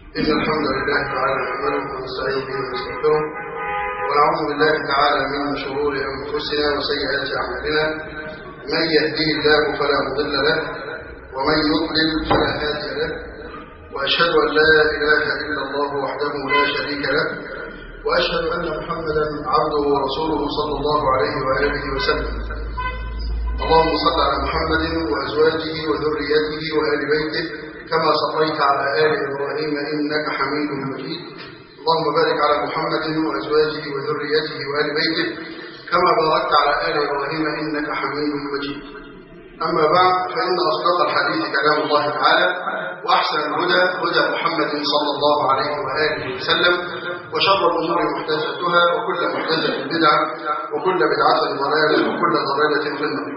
إن الحمد لله تعالى نحمده ونستعين به ونستغفره ونعوذ بالله تعالى من شرور أنفسنا وسيئات أعمالنا من يهديه الله فلا مضل له ومن يضلل فلا هادي له وأشهد أن لا إله إلا الله وحده لا شريك له وأشهد أن محمدا عبده ورسوله صلى الله عليه وآله وسلم اللهم صل على محمد وأزواجه وذريته وآل بيته كما صليت على آل إبراهيم إنك حميد مجيد اللهم بارك على محمد وأزواجه وذريته وآل بيته كما باركت على آل إبراهيم إنك حميد مجيد أما بعد فإن أصدق الحديث كلام الله تعالى وأحسن الهدى هدى محمد صلى الله عليه وآله وسلم وشر الأمور محدثاتها وكل محدثة بدعة وكل بدعة ضلالة وكل ضلالة في النار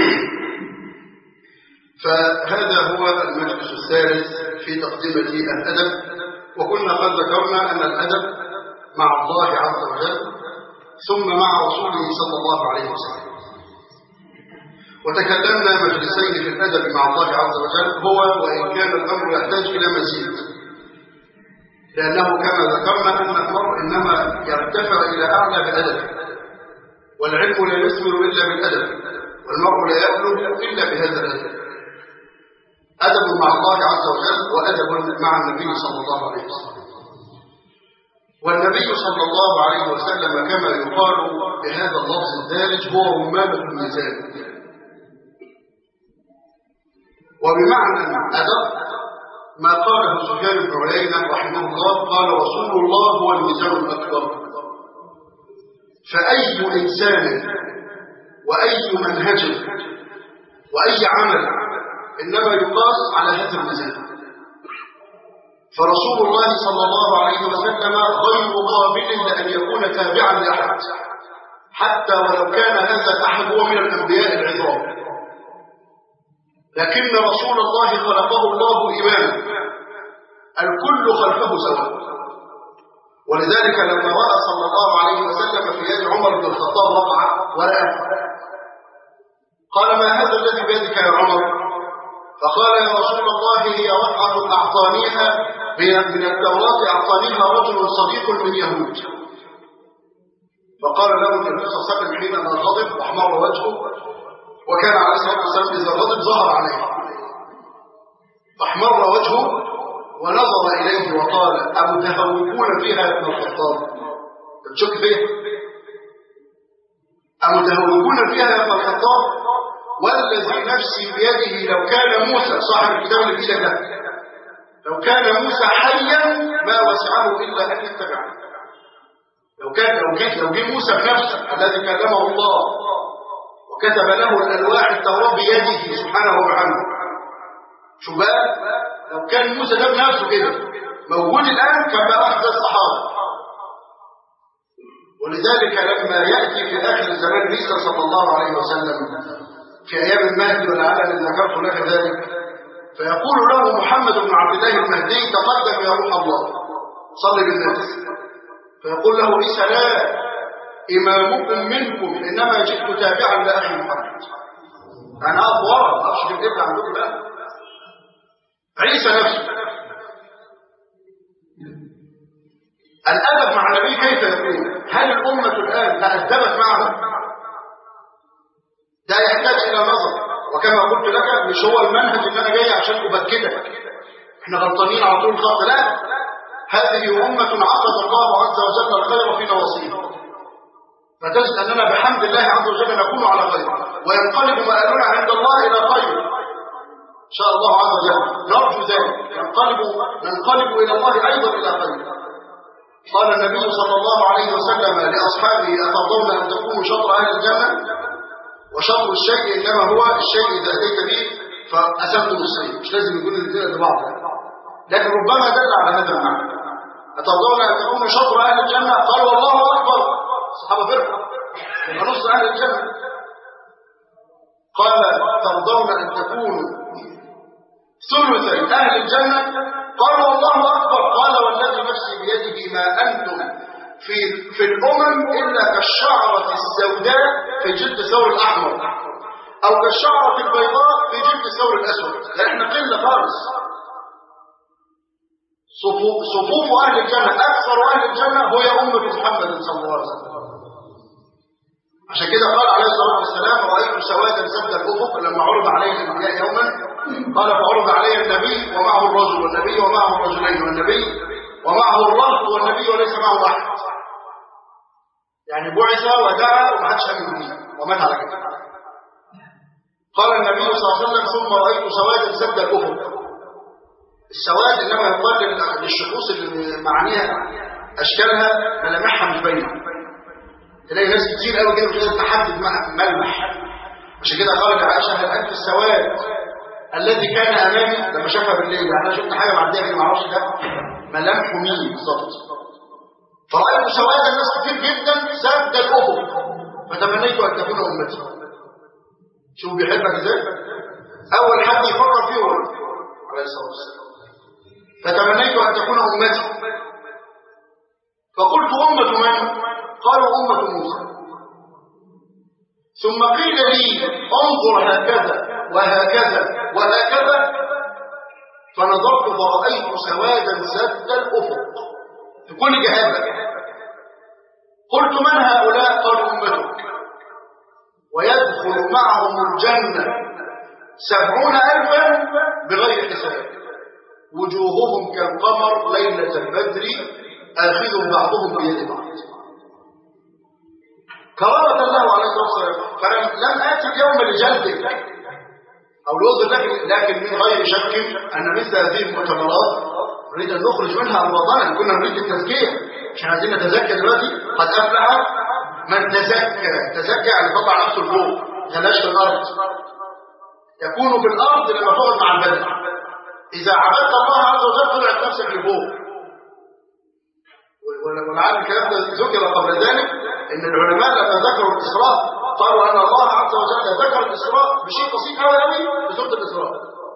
فهذا هو المجلس الثالث في تقدمة الأدب وكنا قد ذكرنا أن الأدب مع الله عز وجل ثم مع رسوله صلى الله عليه وسلم وتكلمنا مجلسين في الأدب مع الله عز وجل هو وإن كان الأمر يحتاج إلى مزيد لأنه كما ذكرنا أن المرء إنما يرتفع إلى أعلى بأدب والعلم لا يثمر إلا بالأدب والمرء لا يبلغ إلا بهذا الأدب أدب مع الله عز وجل وأدب مع النبي صلى الله عليه وسلم والنبي صلى الله عليه وسلم كما يقال بهذا اللفظ الدارج هو رمانة الميزان وبمعنى أدب ما قاله سفيان بن عيينة رحمه الله قال رسول الله هو الميزان الأكبر فأي إنسان وأي منهج وأي عمل إنما يقاس على هذا الميزان فرسول الله صلى الله عليه وسلم غير قابل لأن يكون تابعا لأحد حتى ولو كان هذا الأحد هو من الأنبياء العظام لكن رسول الله خلقه الله إماما الكل خلفه سواء ولذلك لما رأى صلى الله عليه وسلم في يد عمر بن الخطاب رقعة ورقة قال ما هذا الذي بيدك يا عمر فقال يا رسول الله هي رقعة أعطانيها من التوراة أعطانيها رجل صديق من يهود فقال له النبي صلى الله عليه وسلم حينما غضب واحمر وجهه وكان عليه الصلاة والسلام إذا غضب ظهر عليه فاحمر وجهه ونظر إليه وقال أمتهوكون فيها يا ابن الخطاب تشك فيه أمتهوكون فيها يا ابن الخطاب والذي نفسي بيده لو كان موسى صاحب الكتاب اللي في ده لو كان موسى حيا ما وسعه إلا أن يتبعه لو كان لو جه لو جه موسى بنفسه الذي كلمه الله وكتب له الألواح التوراة بيده سبحانه وتعالى شو بقى لو كان موسى ده بنفسه كده موجود الآن كان بقى واحد الصحابة ولذلك لما يأتي في آخر زمان عيسى صلى الله عليه وسلم في أيام المهدي والعالم اللي ذكرت لك ذلك فيقول له محمد بن عبد الله المهدي تقدم يا روح الله صلي بالناس فيقول له عيسى لا إمامكم منكم إنما جئت تابعا لأخي محمد أنا أقف ورا ما أعرفش كيف عندكم لا عيسى نفسه الأدب مع النبي كيف يكون هل الأمة الآن تأدبت معه ده يحتاج إلى نظر وكما قلت لك مش هو المنهج اللي أنا جاي عشان أبكدك احنا غلطانين على طول الخط لا هذه أمة عقد الله عز وجل الخير في نواصيها فتجد أننا بحمد الله عز وجل نكون على خير وينقلب مآلنا عند الله إلى خير إن شاء الله عز وجل نرجو ذلك ننقلب ننقلب إلى الله أيضا إلى خير قال النبي صلى الله عليه وسلم لأصحابه أترضون أن تكونوا شطر أهل الجنة وشطر الشيء إنما هو الشيء إذا أتيت به فأسمتم الشيء مش لازم يكون الاثنين لبعض لكن ربما دل على هذا المعنى أترضون أن تكونوا شطر أهل الجنة قالوا الله أكبر الصحابة فرحوا يبقى نص أهل الجنة قال ترضون أن تكونوا ثلث أهل الجنة قالوا الله أكبر قال والذي نفسي بيده ما أنتم في في الأمم إلا كالشعرة السوداء في جلد الثور الأحمر أو كالشعرة البيضاء في جلد الثور الأسود احنا قلة خالص صفوف, صفوف أهل الجنة أكثر أهل الجنة هي أمة محمد صلى الله عليه وسلم عشان كده قال عليه الصلاة والسلام رأيت سوادا سد الأفق لما عرض عليه الأنبياء يوما قال فعرض علي النبي ومعه الرجل والنبي ومعه الرجلين والنبي ومعه الرهط والنبي وليس معه أحد يعني بعث ودعا وما حدش امن به ومات على كده قال النبي صلى الله عليه وسلم ثم رايت سوادا سد الافق السواد انما يقال للشخوص اللي معانيها اشكالها ملامحها مش باينه تلاقي ناس كتير قوي كده مش قادر تحدد ملمح عشان كده قالت عائشه هل انت السواد الذي كان امامي لما شافها بالليل يعني انا شفت حاجه معديه كده ما اعرفش ده ملامحه مين بالظبط فرأيت سواد الناس كتير جدا سد الأفق فتمنيت أن تكون أمتي شوف بيحبك ازاي أول حد يفكر فيه هو عليه الصلاة والسلام فتمنيت أن تكون أمتي فقلت أمة من؟ قالوا أمة موسى ثم قيل لي انظر هكذا وهكذا وهكذا فنظرت فرأيت سوادا سد الأفق في كل جهاز قلت من هؤلاء قالوا أمتك ويدخل معهم الجنة سبعون ألفا بغير حساب وجوههم كالقمر ليلة البدر آخذ بعضهم بيد بعض كرامة الله عليه الصلاة والسلام فلم آتي اليوم لجلدك أو لوضع لكن, لكن من غير شك أن مثل هذه المؤتمرات نريد أن نخرج منها أمراضنا كنا نريد التزكية مش عايزين نتزكى دلوقتي قد أفلح من تزكى تزكى يعني طلع نفسه لفوق غلاش في الأرض يكون في الأرض لما تقعد مع البدن إذا عبدت الله عز وجل طلعت نفسك لفوق ولعل الكلام ده ذكر قبل ذلك ان العلماء لما ذكروا الاسراء قالوا ان الله عز وجل ذكر الاسراء بشيء بسيط قوي قوي في سوره الاسراء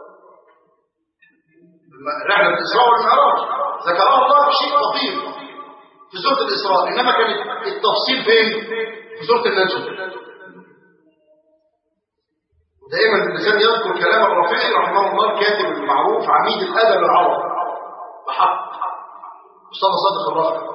رحلة الإسراء والمعراج ذكرها الله بشيء لطيف في سورة الإسراء إنما كان التفصيل فين؟ في سورة النجم دائما الإنسان يذكر كلام الرفيعي رحمه الله الكاتب المعروف عميد الأدب العربي بحق مصطفى صادق الرافعي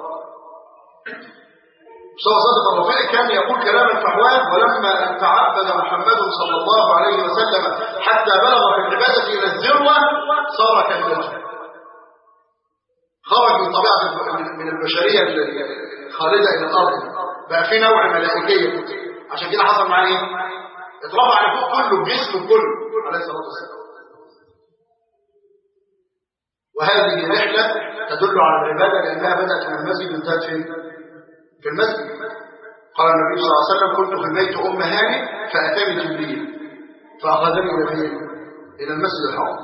مصطفى صادق الرافعي كان يقول كلاما فحواه ولما تعبد محمد صلى الله عليه وسلم حتى بلغ في العبادة إلى الذروة صار كالنجم خرج من طبيعة من البشرية الخالدة إلى الأرض بقى في نوع ملائكية عشان كده حصل معاه إيه؟ اترفع لفوق كله بجسمه كله عليه الصلاة والسلام وهذه رحلة تدل على العبادة لأنها بدأت من المسجد وانتهت فين؟ في المسجد قال النبي صلى الله عليه وسلم كنت في البيت أم هاني فأتاني جبريل فأخذني إلى فين؟ إلى المسجد الحرام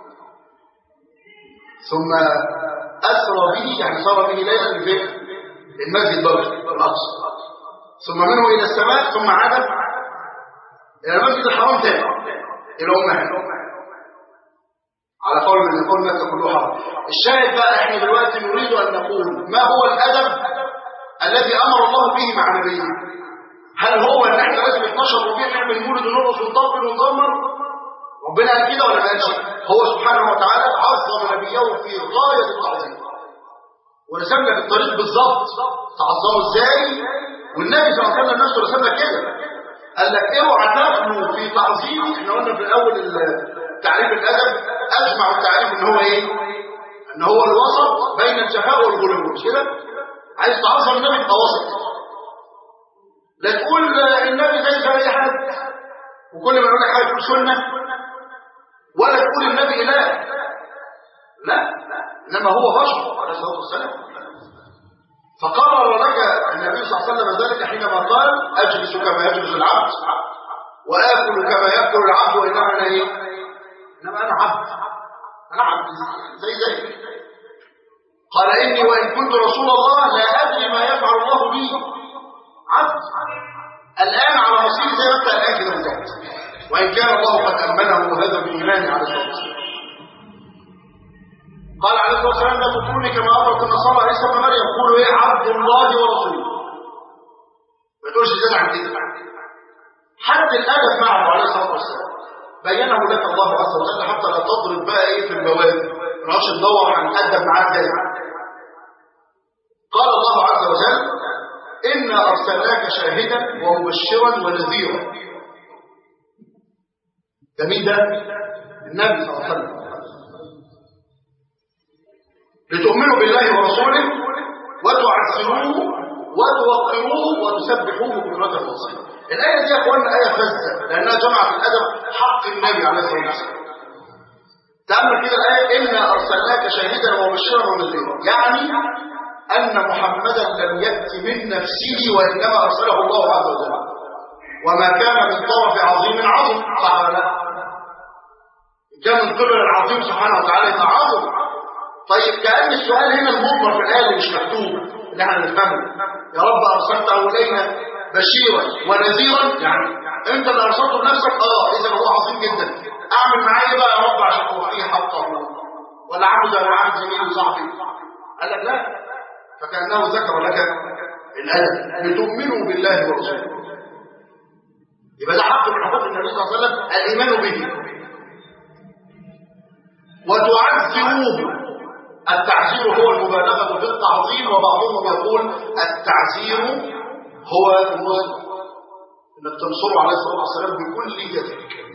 ثم أسرى به يعني صار به ليلا في المسجد برضه الأقصى ثم منه إلى السماء ثم عاد إلى المسجد الحرام تاني إلى أم هاني على قول من يقول ما كله حرام الشاهد بقى احنا دلوقتي نريد أن نقول ما هو الأدب الذي أمر الله به مع نبيه هل هو ان احنا لازم 12 ربيع نعمل مولد ونرقص ونطبل ونزمر ربنا قال كده ولا ما قالش هو سبحانه وتعالى عظم نبيه في غايه التعظيم ورسم لك الطريق بالظبط تعظمه ازاي والنبي صلى الله عليه وسلم نفسه رسم لك كده قال لك اوعى تغلو في تعظيمي احنا قلنا في الاول تعريف الادب اجمع التعريف ان هو ايه ان هو الوسط بين الجفاء والغلو مش كده عايز تعظم النبي يبقى وسط لا تقول النبي زي زي اي حد وكل ما يقول لك حاجه تقول سنه ولا تقول النبي اله لا انما هو بشر عليه الصلاه والسلام فقرر لك النبي صلى الله عليه وسلم ذلك حينما قال اجلس كما يجلس العبد واكل كما ياكل العبد وانما انا ايه انما انا عبد انا عبد زي زي قال اني وان كنت رسول الله لا ادري ما يفعل الله بي عبد الآن على مصير زي ما انت الآن كده بالظبط وإن كان الله قد أمنه هذا بالإيمان على الصلاة والسلام قال عليه الصلاة والسلام لا تطروني كما أمرت النصارى عيسى بن مريم قولوا إيه عبد الله ورسوله ما تقولش زيادة عن كده حد الأدب معه عليه الصلاة والسلام بينه لك الله عز وجل حتى لا تضرب بقى إيه في البواب نقعدش ندور هنقدم معاه ازاي قال الله عز وجل إنا أرسلناك شاهدا ومبشرا ونذيرا ده مين ده؟ النبي صلى الله عليه وسلم لتؤمنوا بالله ورسوله وتعزروه وتوقروه وتسبحوه بكرة وصيلا الآية دي يا أخوانا آية فزة لأنها جمعت الأدب حق النبي عليه الصلاة والسلام تأمل كده الآية إنا أرسلناك شاهدا ومبشرا ونذيرا يعني أن محمدا لم يأت من نفسه وإنما أرسله الله عز وجل وما كان من طرف عظيم عظم صح ولا لا؟ كان من قبل العظيم سبحانه وتعالى يبقى عظم طيب كأن السؤال هنا المضمر في الآية اللي مش مكتوب اللي احنا نفهمه يا رب أرسلته إلينا بشيرا ونذيرا يعني أنت اللي أرسلته بنفسك أه إذا هو عظيم جدا أعمل معاه إيه بقى يا رب عشان توفيه حقه ولا عامل زي ما عامل زميلي وصاحبي قال لك لا فكأنه ذكر لك الأدب لتؤمنوا بالله ورسوله يبقى ده حق من حقوق النبي صلى الله عليه وسلم الإيمان به وتعزروه التعزير هو المبالغة في التعظيم وبعضهم يقول التعزير هو النصر انك تنصره عليه الصلاة والسلام بكل يدك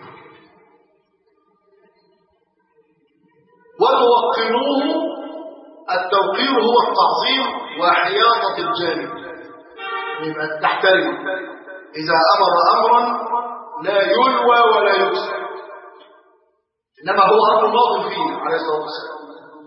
وتوقروه التوقير هو التعظيم وحياطة الجانب يبقى تحترم إذا أمر أمرا لا يلوى ولا يكسر إنما هو أمر ماض فيه عليه الصلاة والسلام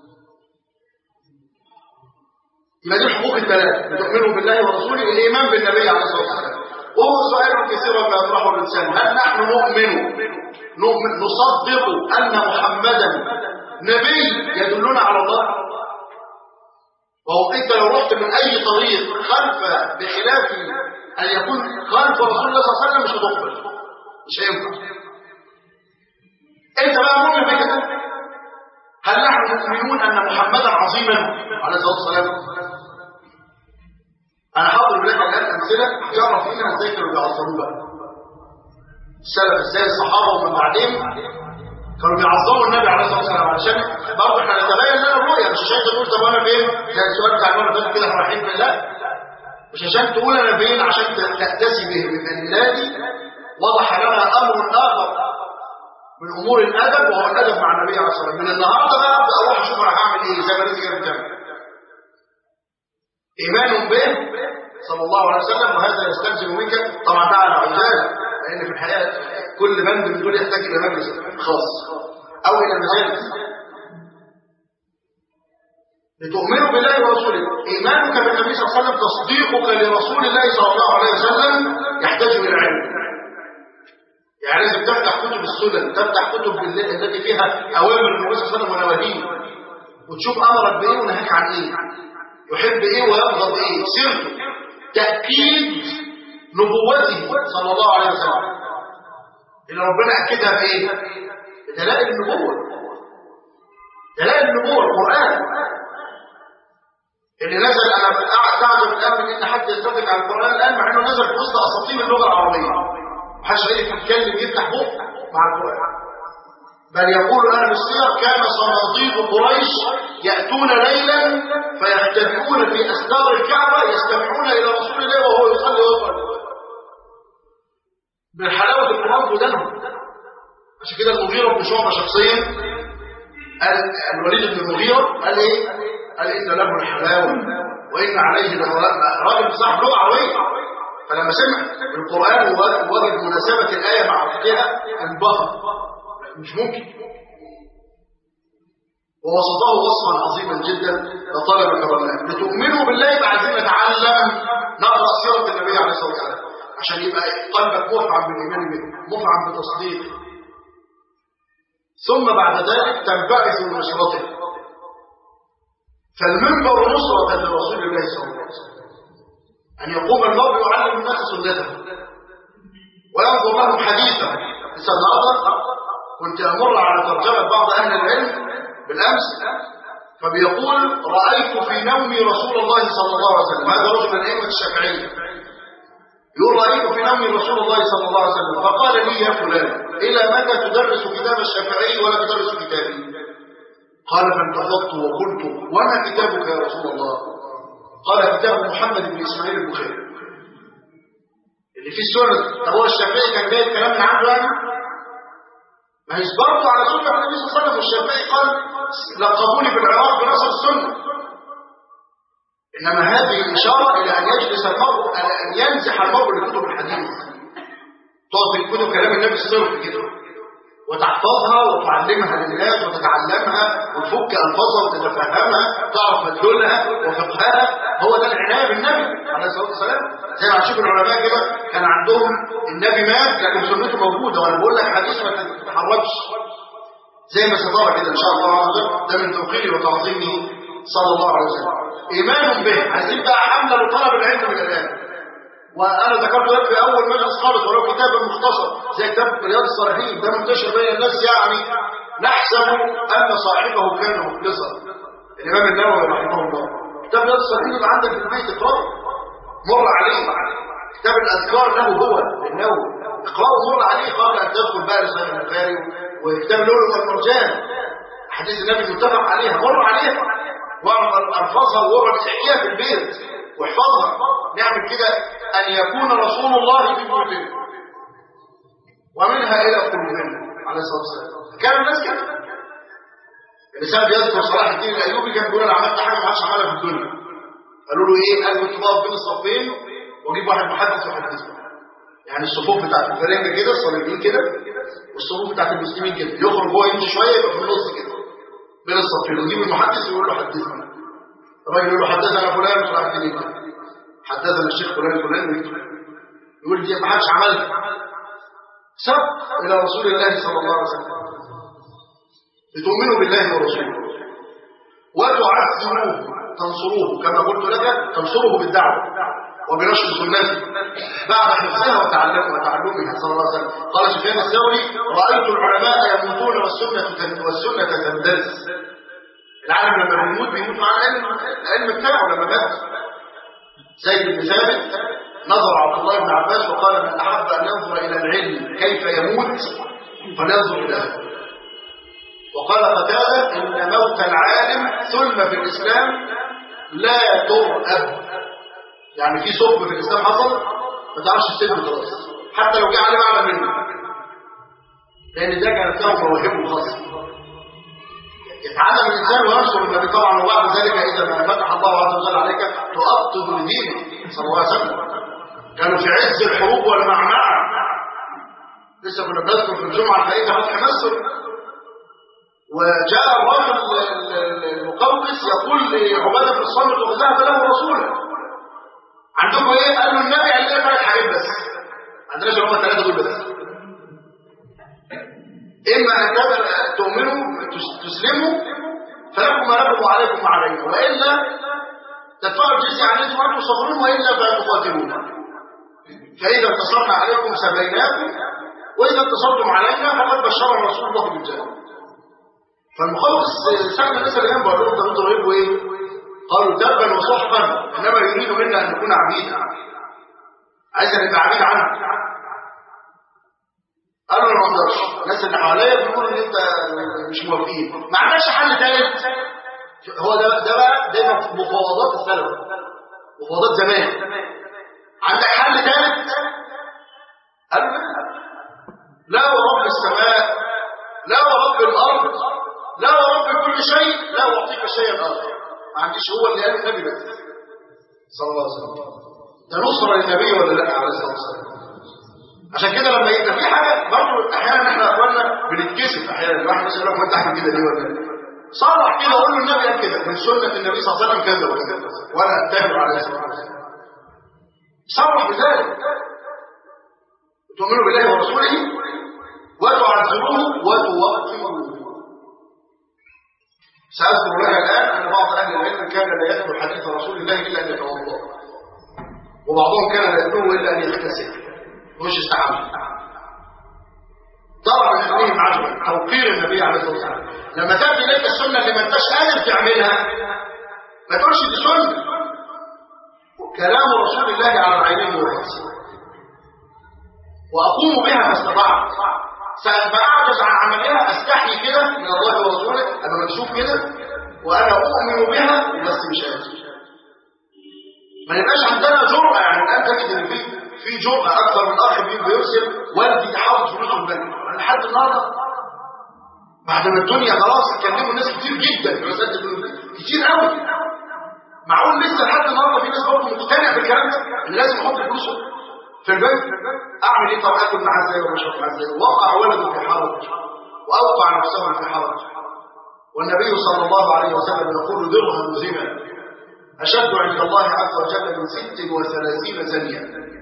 يبقى دي حقوق الثلاثة تؤمنوا بالله ورسوله الإيمان بالنبي عليه الصلاة والسلام وهو سؤال كثيرا ما يطرحه الإنسان هل نحن نؤمن نؤمن نصدق أن محمدا نبي يدلنا على الله وهو انت لو رحت من اي طريق خلف بخلاف ان يكون خلف رسول الله صلى الله عليه وسلم مش هتقبل مش هينفع انت بقى مؤمن بكده هل نحن مؤمنون ان محمدا عظيما عليه الصلاه والسلام انا حاضر لك الان امثله تعرف منها ازاي كانوا بيعظموه بقى السلف ازاي الصحابه ومن بعدين كانوا بيعظموا النبي عليه الصلاه والسلام علشان برضه احنا نتبين لنا الرؤيه مش عشان تقول طب انا فين؟ كان السؤال بتاع المره اللي كده احنا رايحين فين؟ لا مش عشان تقول انا فين عشان تأتسي به من ميلادي وضح لنا امر اخر من امور الادب وهو الادب مع النبي عليه الصلاه والسلام من النهارده بقى ابدا اروح اشوف انا هعمل ايه زي ما نيجي كده ايمان به صلى الله عليه وسلم وهذا يستلزم منك طبعا ده على عجاله لان في الحياه كل بند من دول يحتاج الى مجلس خاص او الى مجالس لتؤمنوا بالله ورسوله ايمانك بالنبي صلى الله عليه وسلم تصديقك لرسول الله صلى الله عليه وسلم يحتاج الى علم يعني لازم تفتح كتب السنن تفتح كتب التي فيها اوامر النبي صلى الله عليه وسلم ونواهيه وتشوف امرك بايه ونهاك عن ايه يحب ايه ويبغض ايه سيرته تاكيد نبوته صلى الله عليه وسلم اللي ربنا اكدها بايه بدلائل النبوه دلائل النبوه القران اللي نزل انا قاعد تعجب الان من ان حد يتفق على القران الان مع انه نزل في وسط اساطير اللغه العربيه محدش غيرك يتكلم يفتح بق مع القران بل يقول اهل السير كان صناديق قريش ياتون ليلا فيختبئون في اسدار الكعبه يستمعون الى رسول الله وهو يصلي ويقرا من حلاوه القران ودانهم عشان كده المغيره بن شعبه شخصيا قال الوليد بن المغيره قال ايه؟ قال ان له الحلاوه وان عليه راجل صاحب لغه عربيه فلما سمع القران ووجد مناسبه الايه مع فقهها انبهر مش ممكن ووصفه وصفا عظيما جدا لطلب كرمناه لتؤمنوا بالله يبقى عايزين نتعلم نقرا سيره النبي عليه الصلاه والسلام عشان يبقى قلبك مفعم بالايمان به مفعم بتصديق ثم بعد ذلك تنبعث لنصرته فالمنبر نصرة لرسول الله صلى الله عليه وسلم أن يقوم المرء يعلم الناس سنته وينظر لهم حديثا لسه النهارده كنت أمر على ترجمة بعض أهل العلم بالأمس فبيقول رأيت في نومي رسول الله صلى الله عليه وسلم هذا رجل من أئمة الشافعية يقول رأيت في نومي رسول الله صلى الله عليه وسلم فقال لي يا فلان إلى متى تدرس كتاب الشافعي ولا تدرس كتابي قال فانتفضت وقلت وما كتابك يا رسول الله قال كتاب محمد بن اسماعيل البخاري اللي فيه السنه طب هو الشافعي كان جايب كلام من عنده يعني ما هي برضه على سنه النبي صلى الله عليه وسلم والشافعي قال لقبوني في العراق بنصر السنه انما هذه اشاره الى ان يجلس المرء على ان ينزح المرء لكتب الحديث تقعد في كتب كلام النبي الصرف كده وتحفظها وتعلمها للناس وتتعلمها وتفك الفاظها وتتفهمها تعرف مدلولها وفقهها هو ده العنايه بالنبي عليه الصلاه والسلام زي ما هتشوف العلماء كده كان عندهم النبي مات لكن سنته موجوده وانا بقول لك حديث ما تتحركش زي ما سترى كده ان شاء الله عز وجل ده من توقيري وتعظيمي صلى الله عليه وسلم ايمان به عايزين بقى حمله لطلب العلم من الان وانا ذكرت لك في اول مجلس خالص ولو كتاب مختصر زي كتاب رياض الصالحين ده منتشر بين الناس يعني نحسب ان صاحبه كان مخلصا الامام النووي رحمه الله كتاب رياض الصالحين يبقى عندك في البيت اقراه مر عليه كتاب الاذكار له هو النووي اقراه مر عليه قبل ان تدخل بقى لصحيح البخاري وكتاب اللؤلؤ والمرجان حديث النبي المتفق عليها مر عليها واعرف الفاظها وورد احياها في البيت واحفظها نعمل كده أن يكون رسول الله في بيوتنا ومنها إلى قلوبنا عليه الصلاة والسلام كان الناس كده الإنسان بيذكر صلاح الدين الأيوبي كان بيقول أنا عملت حاجة ما حدش عملها في الدنيا قالوا له إيه؟ قال كنت بقف بين الصفين وأجيب واحد محدث ويحدثه يعني الصفوف بتاعت الفرنجة كده الصليبيين كده والصفوف بتاعت المسلمين كده يخرج هو يمشي شوية يبقى في النص كده بين الصفين ويجيب المحدث ويقول له حدثنا الراجل يقول له حدثنا فلان صلاح الدين يكتب حدثنا الشيخ فلان فلان ويكتب يقول دي ما حدش عملها سب الى رسول الله صلى الله عليه وسلم لتؤمنوا بالله ورسوله وتعزروه تنصروه كما قلت لك تنصره بالدعوه وبنشر سنته بعد حفظها وتعلمها وتعلمها صلى الله عليه وسلم قال سفيان الثوري رايت العلماء يموتون والسنه والسنه تندرس العالم لما بيموت بيموت مع العلم العلم بتاعه لما مات زيد بن ثابت نظر عبد الله بن عباس وقال من احب ان ينظر الى العلم كيف يموت فلينظر الى هذا وقال قتاده ان موت العالم ثلم في الاسلام لا ترأب يعني في ثقب في الاسلام حصل ما تعرفش تسيبه خلاص حتى لو جه عليه اعلى منه لان ده كانت له مواهبه الخاصه يتعلم الانسان وينصر النبي طبعا وبعد ذلك اذا ما فتح الله عز وجل عليك تؤطد لدينه صلى الله عليه وسلم كانوا في عز الحروب والمعمعه لسه كنا بنذكر في الجمعه الفائته فتح مصر وجاء الرجل المقوقس يقول لعباده بن الصامت وذهب له رسولا عندكم ايه؟ قال له النبي قال لنا ثلاث حاجات بس عندناش هم الثلاثه دول بس اما ان تؤمنوا تسلموا فلكم ما لكم وعليكم ما عليكم والا تدفعوا الجزيه عليكم وانتم صابرون والا فتقاتلون فاذا انتصرنا عليكم سبيناكم واذا انتصرتم علينا فقد بشرنا رسول الله بالجنه فالمخلص سأل الناس اللي جنبه قال لهم طب انتوا رايكم ايه؟ قالوا دبا وصحبا انما يريد منا ان نكون عبيدا عايز نبقى عبيد عنه قالوا انا ما اقدرش الناس اللي حواليا بيقولوا ان انت مش موافقين ما عندكش حل ثالث هو ده ده بقى ده مفاوضات السلف مفاوضات زمان عندك حل ثالث قالوا لا لا ورب السماء لا ورب الارض لا ورب كل شيء لا اعطيك شيئا اخر ما عنديش هو اللي قال النبي بس صلى الله عليه وسلم ده نصره للنبي ولا لا عليه الصلاه والسلام عشان كده لما يبقى في حاجه برضه احيانا احنا اخواننا بنتكسف احيانا الواحد مثلا يقول لك ما انت احمد كده ليه ولا صرح كده قول له النبي قال كده من سنه النبي صلى الله عليه وسلم كذا وكذا وانا اتهم على الصلاه والسلام صرح بذلك تؤمنوا بالله ورسوله وتعزروه وتوقروه سأذكر لك الآن أن بعض أهل العلم كان لا يدخل حديث رسول الله إلا أن يتوضأ وبعضهم كان لا يدخله إلا أن يغتسل مش استعمل طبعا يخليهم عجبا توقير النبي عليه الصلاه والسلام لما تاتي اليك السنه اللي ما انتش قادر تعملها ما تقولش دي سنه كلام رسول الله على العينين والراس واقوم بها ما استطعت فأعجز عن عملها أستحي كده من الله ورسوله أنا مكشوف كده وأنا أؤمن بها بس مش قادر ما يبقاش عندنا جرأة يعني الآن تجد إن في في جرأة أكثر من أخ بيرسل والدي حاطط فلوسه في البنك أنا لحد النهارده بعد ما الدنيا خلاص اتكلموا الناس كتير جدا في مسألة الفلوس كتير قوي معقول لسه لحد النهارده في ناس برضه مقتنع بالكلام ده ان لازم احط فلوسه في البنك اعمل ايه طب اكل معاه ازاي واشرب معاه ازاي وقع ولده في حرج واوقع نفسه في حرج والنبي صلى الله عليه وسلم يقول درهم زنا اشد عند الله عز وجل من ست وثلاثين زنيا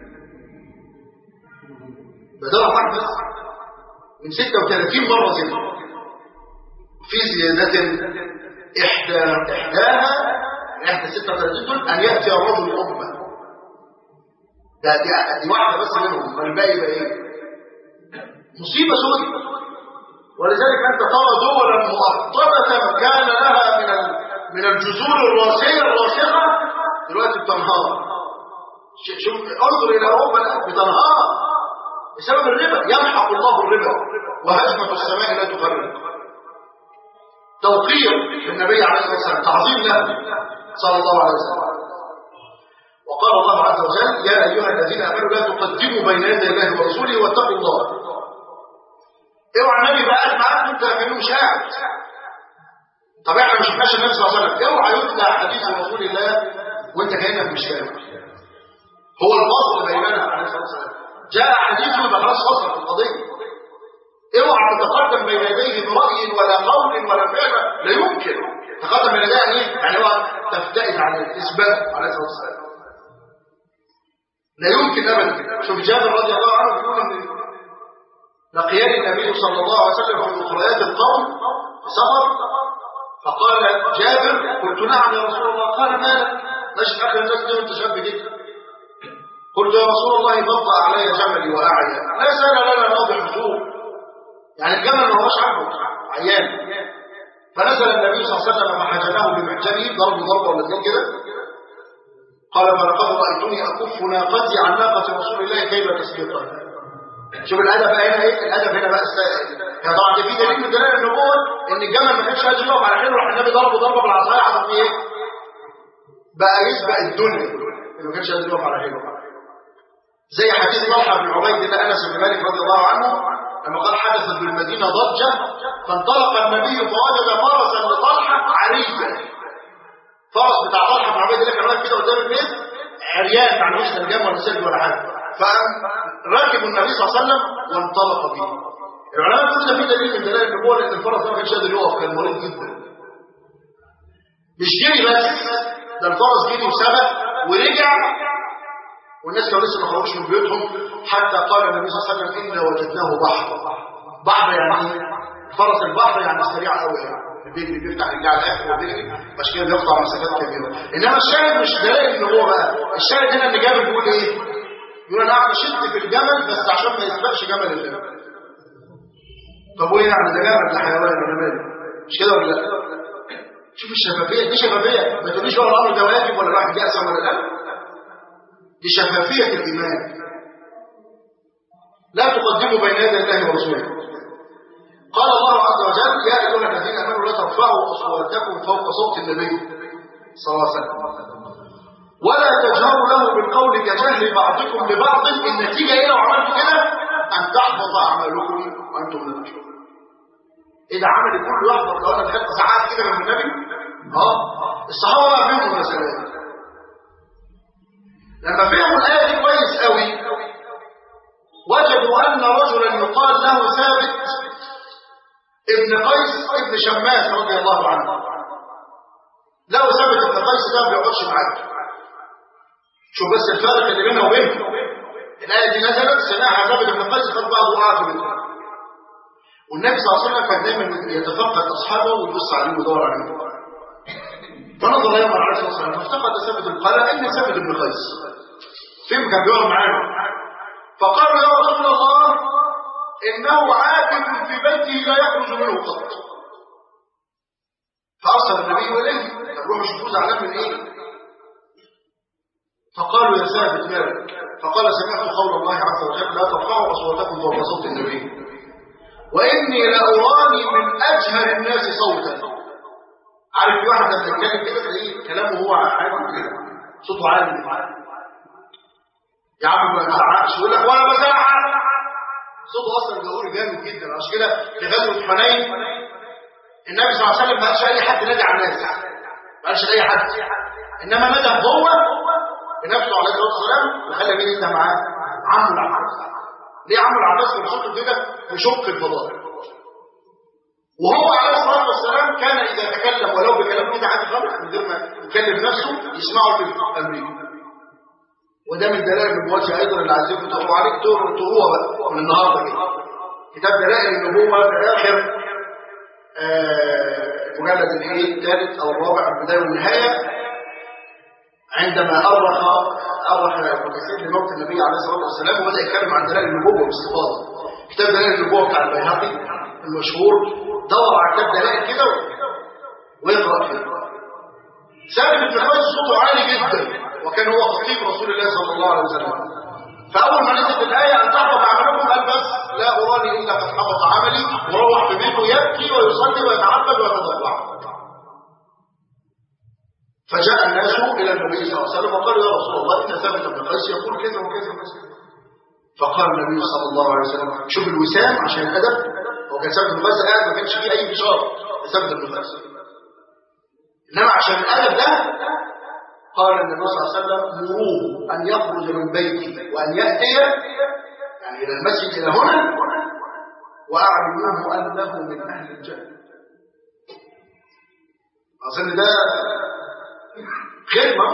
بدرهم واحد بس من 36 مره زنا في زياده احدى احداها احدى 36 دول ان ياتي الرجل امه ده دي, دي واحده بس منهم والباقي يبقى ايه مصيبه سوداء ولذلك انت ترى دولا مؤطبه كان لها من من الجذور الراسيه الراسخه دلوقتي بتنهار شوف انظر الى اوروبا بتنهار بسبب الربا يمحق الله الربا وهجمه السماء لا تفرق توقير للنبي عليه الصلاه والسلام تعظيم له صلى الله عليه وسلم وقال الله عز وجل يا أيها الذين آمنوا لا تقدموا بين يدي الله ورسوله واتقوا الله اوعى النبي بقى قاعد معاك وانت كانه مش قاعد طب احنا مش شفناش النبي صلى الله عليه وسلم اوعى يتلى حديث رسول الله وانت كانك مش سامع هو الفصل بيننا عليه الصلاه والسلام جاء حديثه يبقى خلاص فصل في القضيه اوعى تتقدم بين يديه برأي ولا قول ولا فعل لا يمكن تقدم بين يديه ايه؟ يعني هو تفتئت عن الاثبات عليه الصلاه والسلام لا يمكن ابدا شوف جابر رضي الله عنه بيقول ان لقياني النبي صلى الله عليه وسلم في اخريات القوم في سفر فقال جابر قلت نعم يا رسول الله قال مالك نشف اخر الناس دي وانت شاب جدا قلت يا رسول الله بطأ علي جملي واعيا لا سال لنا ناضح حضور يعني الجمل ما هوش عاجبه عيان فنزل النبي صلى الله عليه وسلم فحجناه بمحجنه ضرب ضربه ولا اثنين كده قال فلقد رأيتني أكف ناقتي عن ناقة رسول الله كيف تسبقها شوف الهدف هنا ايه الهدف هنا بقى السائل يعني طبعا ده في دليل من دلائل النبوة ان الجمل ما كانش قادر يقف على حيله راح النبي ضربه ضربه بالعصايه حصل فيه ايه بقى يسبق الدنيا اللي ما كانش قادر يقف على حيله زي حديث طلحه بن عبيد الله انس بن مالك رضي الله عنه لما قال حدثت بالمدينه ضجه فانطلق النبي فوجد فرسا لطلحه عريا فرس بتاع طلحه بن عبيد الله كان واقف كده قدام البيت عريان ما عندوش ترجمه ولا سجن ولا حاجه فركبوا النبي صلى الله عليه وسلم وانطلق به العلماء بيقولوا ده في دليل من دلائل النبوه لان الفرس ده ما كانش قادر يقف كان مريض جدا مش جري بس ده الفرس جري وسبق ورجع والناس كانوا لسه ما خرجوش من بيوتهم حتى قال النبي صلى الله عليه وسلم انا وجدناه بحر بحر يعني فرس البحر يعني سريع قوي يعني بيجري بيفتح رجليه على الاخر وبيجري مش كده بيقطع مسافات كبيره انما الشاهد مش دلائل ان هو بقى الشاهد هنا ان جابر بيقول ايه يقول انا قاعد اشد في الجمل بس عشان ما يسبقش جمل اللي طب وايه يعني ده جمل ده حيوان ولا ماله مش كده ولا لا شوف الشفافيه دي شفافيه ما تقوليش هو الامر ده واجب ولا الواحد يأسم ولا لا دي شفافيه الايمان لا تقدموا بين يدي الله ورسوله قال الله عز وجل يا ايها الذين امنوا لا ترفعوا اصواتكم فوق صوت النبي صلى الله عليه وسلم ولا تجهروا له بالقول كجهل بعضكم لبعض النتيجه ايه لو عملتوا كده ان تحبط اعمالكم وانتم لا تشعرون ايه ده عمل كله يحبط لو انا دخلت ساعات كده من النبي اه الصحابه بقى فهموا المساله دي لما فهموا الايه دي كويس قوي وجدوا ان رجلا يقال له ثابت ابن قيس ابن شماس رضي الله عنه لو ثابت ابن قيس ده ما بيقعدش معاك شوف بس الفرق اللي بينه وبينه الآية دي نزلت سمعها ثابت بن قيس قد بعض وقعت منه والنبي صلى الله عليه وسلم كان دايما يتفقد أصحابه ويبص عليهم ويدور عليهم فنظر يوم عليه الصلاة والسلام فافتقد ثابت بن قال أين ثابت بن قيس فين كان بيقعد معانا فقالوا يا رسول الله إنه عاكف في بيته لا يخرج منه قط فأرسل النبي إليه الروح مش زعلان من إيه فقالوا يا ثابت مالك فقال سمعت قول الله عز وجل لا ترفعوا اصواتكم فوق صوت النبي وإني لأراني من أجهل الناس صوتا عارف في واحد لما يتكلم كده تلاقيه كلامه هو عادي كده صوته عالي يا عم ما تزعقش يقول لك ولا بزعق صوته اصلا جهوري جامد جدا عشان كده في غزوه حنين النبي صلى الله عليه وسلم ما قالش اي حد نادي على الناس ما قالش اي حد انما نادى هو بنفسه عليه الصلاه والسلام وخلى مين ينده معاه عمرو العباس ليه عمرو العباس كان صوته كده يشق الفضاء وهو عليه الصلاه والسلام كان اذا تكلم ولو بكلام كده عادي خالص من غير ما يكلم نفسه يسمعه في امريكا وده من دلائل النبوة ايضا اللي عايزينكم تقروا عليه تقروها بقى من النهارده كده كتاب دلائل النبوه في اخر المجلد الايه الثالث او الرابع البدايه والنهايه عندما أرخ أرخ ابن كثير لموت النبي عليه الصلاة والسلام وبدأ يتكلم عن دلائل النبوة باستفاضة كتاب دلائل النبوة بتاع البيهقي المشهور دور على كتاب دلائل كده ويقرأ فيه ثابت بن قيس صوته عالي جدا وكان هو خطيب رسول الله صلى الله عليه وسلم فأول ما نزلت الآية أن تحبط عملكم قال بس لا أراني إلا قد حبط عملي وروح في بيته يبكي ويصلي ويتعبد ويتضرع فجاء الناس إلى النبي صلى الله عليه وسلم وقالوا يا رسول الله إن ثابت بن قيس يقول كذا وكذا وكذا فقال النبي صلى الله عليه وسلم شوف الوسام عشان الأدب هو كان ثابت بن قيس قاعد ما كانش فيه أي بشارة ثابت بن قيس إنما عشان الأدب ده قال النبي صلى الله عليه وسلم مروه أن يخرج من بيته وأن يأتي يعني إلى المسجد إلى هنا وأعلموه أنه من أهل الجنة أظن ده خدمة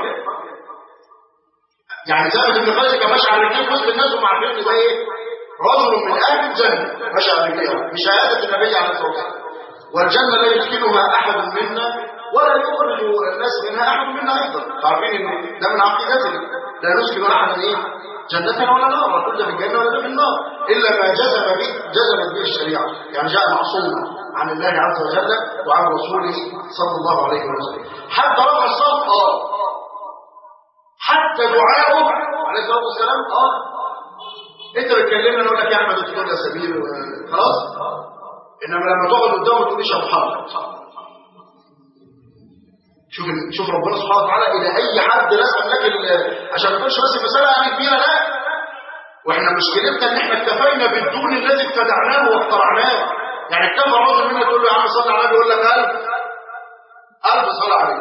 يعني ثابت بن قيس كان ماشي على رجليه وسط الناس ومع عارفين ده ايه؟ رجل من اهل الجنه ماشي على رجليه بشهاده النبي عليه الصلاه والسلام والجنه لا يدخلها احد منا ولا يخرج الناس منها احد منا ايضا عارفين ان ده من عقيدتنا لا نسكن احدا ايه؟ جنة ولا نار كل في الجنة ولا في النار إلا ما جزم به جزمت به الشريعة يعني جاء معصوما عن الله عز وجل وعن رسوله صلى الله عليه وسلم حتى رفع الصوت اه حتى دعاؤه عليه الصلاه والسلام اه انت بتكلمنا نقول لك يا احمد ادخل يا سبيل خلاص انما لما تقعد قدامه تقول ليش محمد شوف شوف ربنا سبحانه وتعالى الى اي حد لازم لك عشان ما تكونش بس المساله يعني كبيره لا واحنا مشكلتنا ان احنا اكتفينا بالدون الذي ابتدعناه واخترعناه يعني كم رجل منا تقول له يا عم صل على النبي يقول لك 1000 1000 صلاه عليه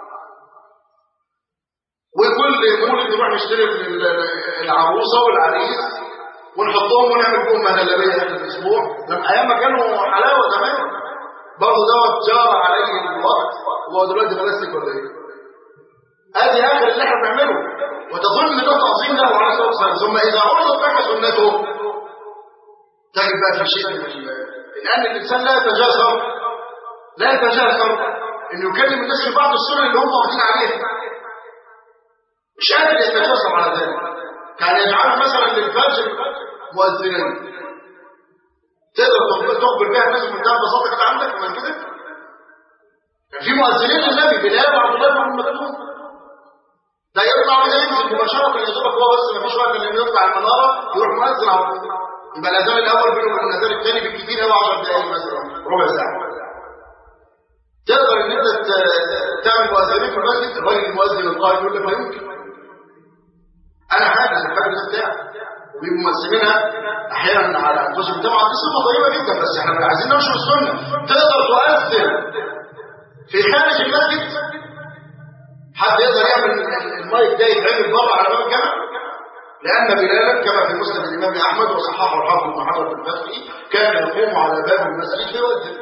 وكل مولد نروح نشتري من العروسه والعريس ونحطهم ونعمل بهم مهلبيه اخر الاسبوع لما ايام ما كانوا حلاوه زمان برضه دوت جار عليه الوقت وهو دلوقتي بلاستيك ولا ايه؟ ادي اخر اللي احنا بنعمله وتظن ان ده تعظيم له عليه الصلاه والسلام ثم اذا عرضت لك سنته تجد بقى في شيء من لان الانسان لا يتجاسر لا يتجاسر انه يكلم الناس في بعض السنن اللي هم واخدين عليها مش قادر يتجاسر على ذلك كان يجعل مثلا للفجر مؤذنين تقدر تخبر بها الناس من ده ببساطه كده عندك من كده كان في مؤذنين للنبي بلال وعبد الله بن مكتوم ده يطلع وده ينزل مباشره يا دوبك هو بس ما فيش وقت انه يطلع المناره يروح مؤذن على طول يبقى الاذان الاول بينه وبين الاذان الثاني بالكثير قوي 10 دقائق مثلا ربع ساعه تقدر ان انت تعمل مؤذنين في المسجد الراجل المؤذن القائم يقول لك ما يمكن انا حاجز الحاجز بتاعي وبيبقوا مقسمينها احيانا على انفسهم طبعا دي صفه طيبه جدا بس احنا عايزين ننشر السنه تقدر تؤثر في خارج المسجد حد يقدر يعمل المايك ده يتعمل بره على باب الجامع لان بلالا كما في مسند الامام احمد وصححه الحافظ بن حجر في الفتح كان يقوم على باب المسجد فيؤذن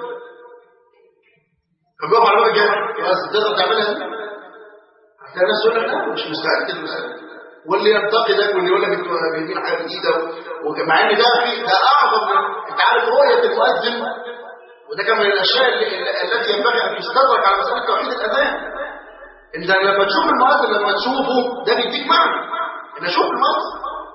كان بيقف على باب الجامع يؤذن تقدر تعملها دي هتلاقي الناس يقول لك لا مش مستعد للمسألة واللي ينتقدك واللي يقول لك انتوا جايبين حاجه جديده ومع ان ده في ده اعظم انت عارف رؤيه المؤذن وده كان من الاشياء التي ينبغي ان تستدرك على مساله توحيد الاذان انت لما تشوف المؤذن لما تشوفه ده بيديك معنى ان اشوف المؤذن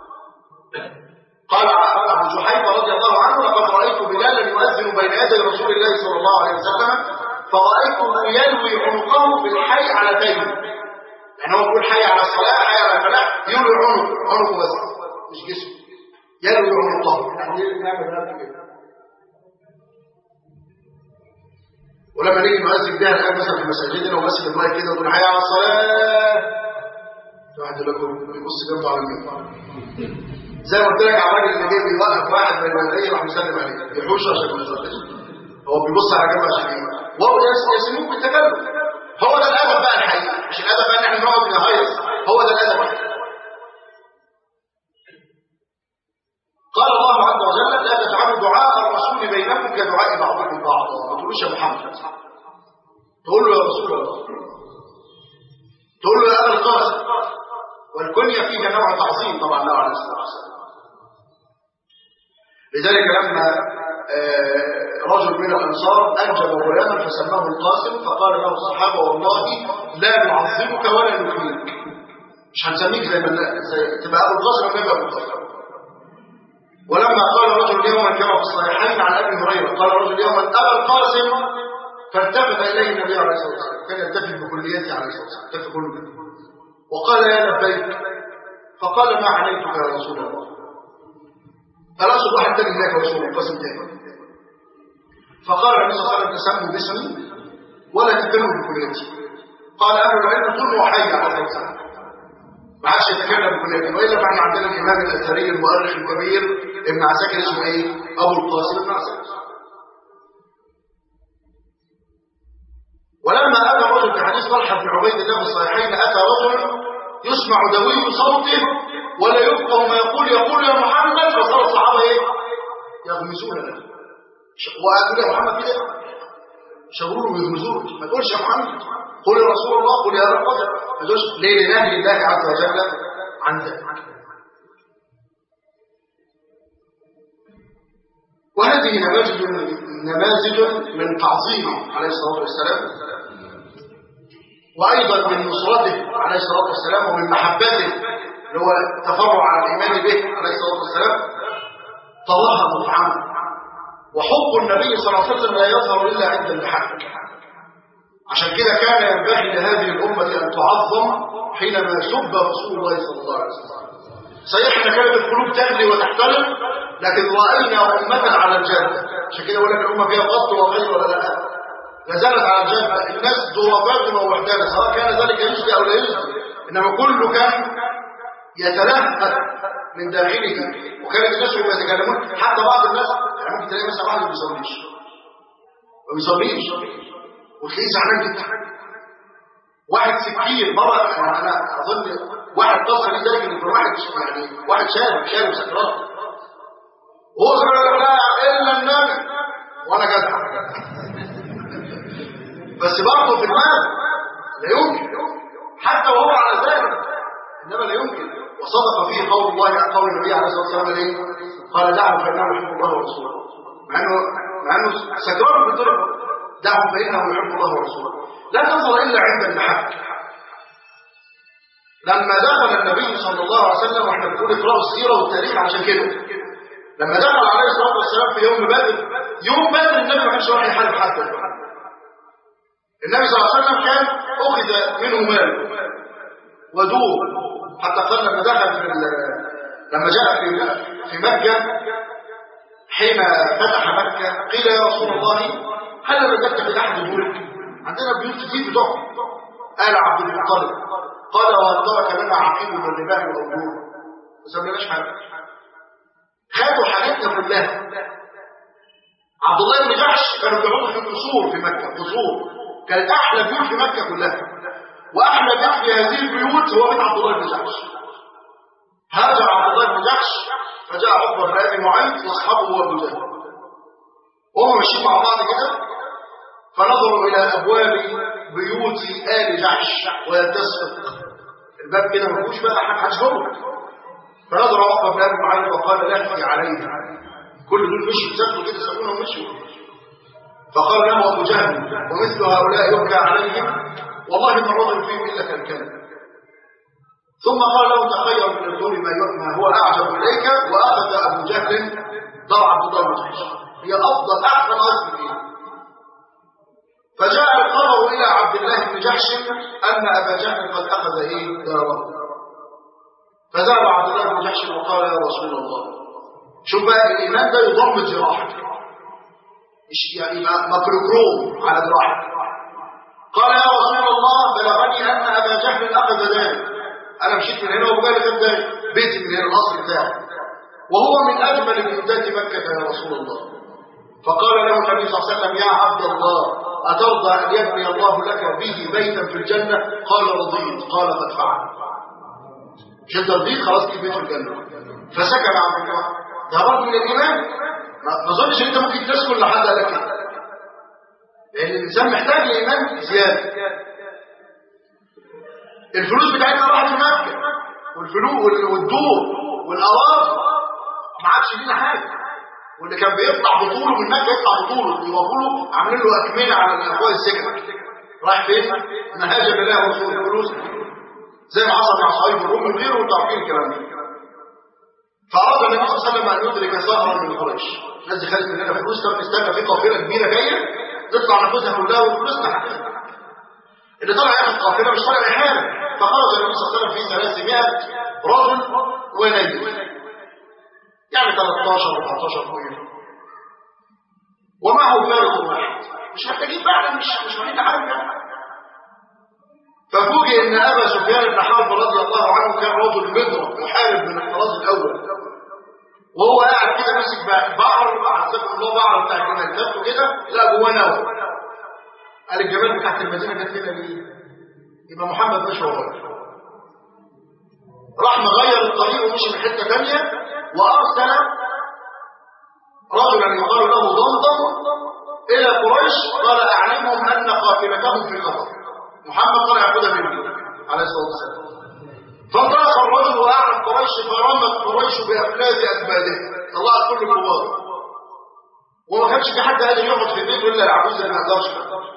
قال ابو جحيفه رضي الله عنه لقد رايت بلالا يؤذن بين يدي رسول الله صلى الله عليه وسلم فرايته يلوي عنقه في الحي على تيه يعني هو بيقول حي على الصلاه حي على الفلاح يلوي عنقه عنقه بس مش جسمه يلوي عنقه يعني نعمل هذا كده ولما نيجي نؤذن بها الان مثلا في مساجدنا ومسجد المايك كده ونقول حي على الصلاه واحد يقول لكم يبص جنبه على المنبر زي ما قلت لك على الراجل اللي جاي بيوقف واحد من المدنيه راح مسلم عليه يحوشه عشان ما يصليش هو بيبص على جنب عشان ايه وهو يسلموك بالتكلم هو ده الادب بقى الحقيقي مش الادب بقى ان احنا نقعد نهيص هو ده الادب قال الله عز وجل لا تجعلوا دعاء الرسول بينكم كدعاء بعضكم بعضا ما تقولوش يا محمد تقول له يا رسول الله تقول له يا ابا القاسم والكنيه فيها نوع تعظيم طبعا له عليه الصلاه والسلام لذلك لما رجل من الانصار انجب غلاما فسماه القاسم فقال له الصحابه والله لا نعظمك ولا نكرمك مش هنسميك زي ما تبقى ابو القاسم ولا ابو القاسم ولما قال رجل يوما كما في الصحيحين عن ابي هريره قال رجل يوما ابا القاسم فالتفت اليه النبي عليه الصلاه والسلام كان يلتفت بكليته عليه الصلاه والسلام يلتفت كله وقال يا لبيك فقال ما عليتك يا رسول الله قال اقصد واحد تاني هناك رسول القاسم تاني فقال النبي صلى الله عليه وسلم تسموا باسمي ولا تكلموا بكليتي قال اهل العلم كله حي على الصلاه والسلام ما عادش يتكلم بكليته والا فاحنا عندنا الامام الاثري المؤرخ الكبير ابن عساكر اسمه ايه؟ ابو القاسم ابن عساكر ولما اتى الرجل في حديث طلحه بن عبيد الله في الصحيحين اتى رجل يسمع دوي صوته ولا يفقه ما يقول يقول يا محمد فصار الصحابه ايه؟ يغمزون له وقالوا يا محمد كده شاوروا له ويغمزوه ما تقولش يا محمد قل يا رسول الله قل يا رب ما تقولش ليه لنهي الله عز وجل عن ذلك وهذه نماذج نماذج من تعظيمه عليه الصلاه والسلام وايضا من نصرته عليه الصلاه والسلام ومن محبته اللي هو التفرع على الايمان به عليه الصلاه والسلام طلها مطعما وحب النبي صلى الله عليه وسلم لا يظهر الا عند المحك عشان كده كان ينبغي لهذه الامه ان تعظم حينما سب رسول الله صلى الله عليه وسلم صحيح ان كانت القلوب تغلي وتحترم لكن راينا امه على الجاده عشان كده بقول لك الامه فيها قصد وخير ولا لا لا زالت على الجاده الناس ضربات ووحدانه سواء كان ذلك يجزي او لا يجزي انما كله كان يتلهف من داخله وكانت الناس وهم يتكلمون حتى بعض الناس يعني ممكن تلاقي مثلا واحد ما بيصليش ما بيصليش وتلاقيه زعلان جدا واحد سكين مره يعني انا اظن واحد اتصل لي ذلك ان واحد يعني واحد شارب شارب سكرات وهو سكرات لا الا النبي وانا جدع بس برضه في المال لا يمكن حتى وهو على ذلك انما لا يمكن وصدق فيه قول الله قول النبي عليه الصلاه والسلام ليه؟ قال دعوا فانه يحب الله ورسوله مع انه مع انه سكران في الضرب دعوا فانه يحب الله ورسوله لا تنظر الا عند المحك لما دخل النبي صلى الله عليه وسلم واحنا بنقول اقرأوا السيره والتاريخ عشان كده لما دخل عليه الصلاه والسلام في يوم بدر يوم بدر النبي ما كانش راح يحارب حد النبي صلى الله عليه وسلم كان اخذ منه مال ودور حتى قال لما دخل في لما جاء في في مكه حين فتح مكه قيل يا رسول الله هل رددت في احد دورك عندنا بيوت كتير بتقع قال عبد المطلب قال وهل ترك لنا عقيم من الرباح والاجور ما سميناش حاجه خدوا حاجاتنا كلها عبد الله بن جحش كانوا بيقعدوا في قصور في مكه قصور كانت احلى بيوت في مكه كلها واحلى بيت في هذه البيوت هو بيت عبد الله بن جحش هاجر عبد الله بن جحش فجاء عقبه بن ابي معيط واصحابه وابو جهل وهم ماشيين مع بعض كده فنظروا الى ابواب بيوت ال جحش ويلتصق الباب كده ما فيهوش بقى حد جوه فنظر عقبه بن ابي معيط وقال لهفي علينا كل دول مشوا سافروا كده سابونا ومشوا فقال له ابو جهل ومثل هؤلاء يبكى عليهم والله ما الرجل فيهم الا كالكلب ثم قال له تخير من الدور ما ما هو اعجب اليك واخذ ابو جهل دار عبد الله بن جحش هي افضل احسن اصل فيه فجاء الخبر الى عبد الله بن جحش ان ابا جهل قد اخذ ايه داره فذهب عبد الله بن جحش وقال يا رسول الله شوف بقى الايمان ده يضم جراحك مش يعني مكروكروم على دراعه قال يا رسول الله بلغني ان ابا جهل اخذ ذلك انا مشيت من هنا وبالي خد بيتي من هنا القصر بتاعي وهو من اجمل بيوتات مكه يا رسول الله فقال له النبي صلى الله عليه وسلم يا عبد الله أترضى أن يبني الله لك به بيتا في الجنة قال رضيت قال قد فعل مش انت رضيت خلاص في بيت في الجنة فسكت عبد الله ده برضه من الإيمان ما اظنش انت ممكن تسكن لحد قال كده لأن الإنسان محتاج لإيمان زيادة الفلوس بتاعتنا راحت لمكة والفلوس والدور والأراضي ما عادش لينا حاجة واللي كان بيطلع بطوله من مكة يطلع بطوله يوصله عاملين له أكمنة على الأخوات السجن رايح فين؟ نهاجم الله ورسوله الفلوس زي ما حصل مع صهيب الروم من غيره وانتوا عارفين الكلام ده فأراد النبي صلى الله عليه وسلم أن يدرك سهرا من قريش الناس دي خدت مننا فلوس طب نستنى في قافلة كبيرة جاية تطلع نفوسها كلها وفلوسنا اللي طلع ياخد قافلة مش طالع يحارب فخرج النبي صلى الله عليه وسلم في 300 رجل ونيل يعني 13 14 طويل ومعه فارق واحد مش محتاجين فعلا مش مش محتاجين حاجه ففوجئ ان ابا سفيان بن حرب رضي الله عنه كان رجل مضرب محارب من الطراز الاول وهو قاعد كده ماسك بعر عزكم الله بعر بتاع الجمال جابته كده لا جواه نوى قال الجمال بتاعت المدينه جت هنا ليه؟ يبقى محمد مش هو راح مغير الطريق ومشي من حته ثانيه وارسل رجلا يقال له ضمضم الى قريش قال اعلمهم ان قافلتهم في خطر محمد طلع ياخذها منه عليه الصلاه والسلام فانطلق الرجل واعلم قريش فرمت قريش بافلاذ اكباده طلعت كل الكبار وما كانش في حد قادر يقعد في البيت الا العجوز اللي ما يقدرش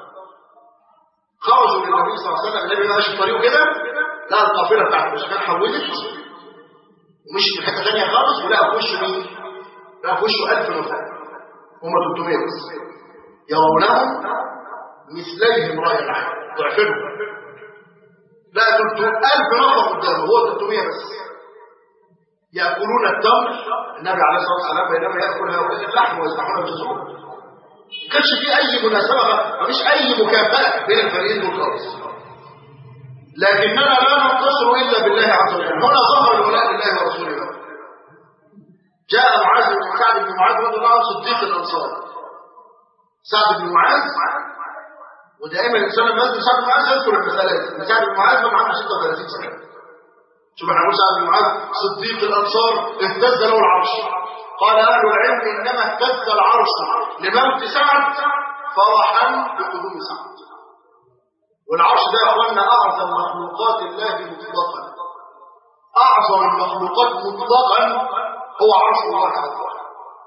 خرجوا للنبي صلى الله عليه وسلم النبي ماشي في طريقه كده لا القافله بتاعته مش كان حولت ومشي في حته ثانيه خالص ولقى في وشه مين؟ لقى في وشه 1000 نفر هم 300 بس يرونهم مثليهم راي العين ضعفهم لا 3000 نفر قدامه هو 300 بس ياكلون التمر النبي عليه الصلاه والسلام بينما ياكل هؤلاء اللحم ويذبحون الجزور ما كانش في اي مناسبه ما فيش اي مكافاه بين الفريقين دول خالص لكننا لا ننتصر الا بالله عز وجل هنا ظهر الولاء لله ورسوله جاء معاذ بن سعد بن معاذ رضي الله عنه صديق الانصار سعد بن معاذ ودائما الانسان لما يذكر سعد بن معاذ يذكر المثالات ان سعد بن معاذ كان عنده 36 سنه شوف احنا نقول سعد بن معاذ صديق الانصار اهتز له العرش قال اهل العلم انما اهتز العرش لموت سعد فرحا بقدوم سعد والعرش ده يا اخوانا اعظم مخلوقات الله مطلقا اعظم المخلوقات مطلقا هو عرش الله عز وجل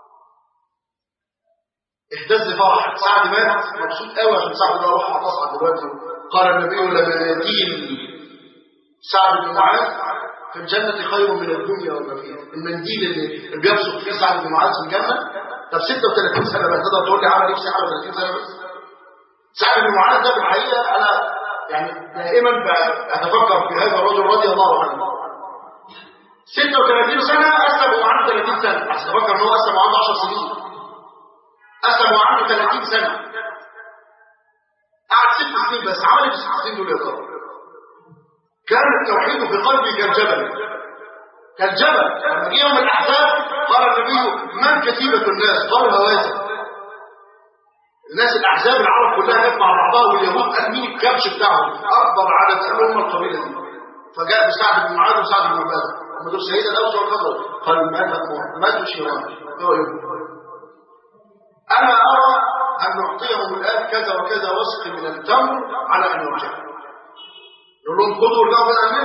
اهتز فرحا سعد مات مبسوط قوي عشان سعد ده روح هتصعد دلوقتي قال النبي لمناديل سعد بن معاذ في الجنة خير من الدنيا وما فيها المنديل اللي بيبصق فيه سعد بن معاذ في الجنة طب 36 سنة بقى تقدر تقول لي عمل ايه في 36 سنة بس سعد بن معاذ ده في الحقيقة أنا يعني دائما أتفكر في هذا الرجل رضي الله عنه 36 سنة أسلم وهو عنده 30 سنة بس أتفكر إن هو أسلم وعنده 10 سنين أسلم وهو عنده 30 سنة قعد ست سنين بس عمل في الست سنين دول يا ترى كان التوحيد في قلبي كالجبل كالجبل لما جه يوم الأحزاب قال النبي من كتيبة الناس قالوا هوازن الناس الأحزاب العرب كلها جت مع بعضها واليهود قال مين الكبش بتاعهم أكبر عدد قالوا هم القبيلة دي فجاء بسعد بن معاذ وسعد بن عباده هم دول سيدة الأوس والخزرج قالوا مات ماتوا شيران هو يهود أنا أرى أن نعطيهم الآن كذا وكذا وسق من التمر على أن يرجعوا نقول لهم خذوا ورجعوا من أمريكا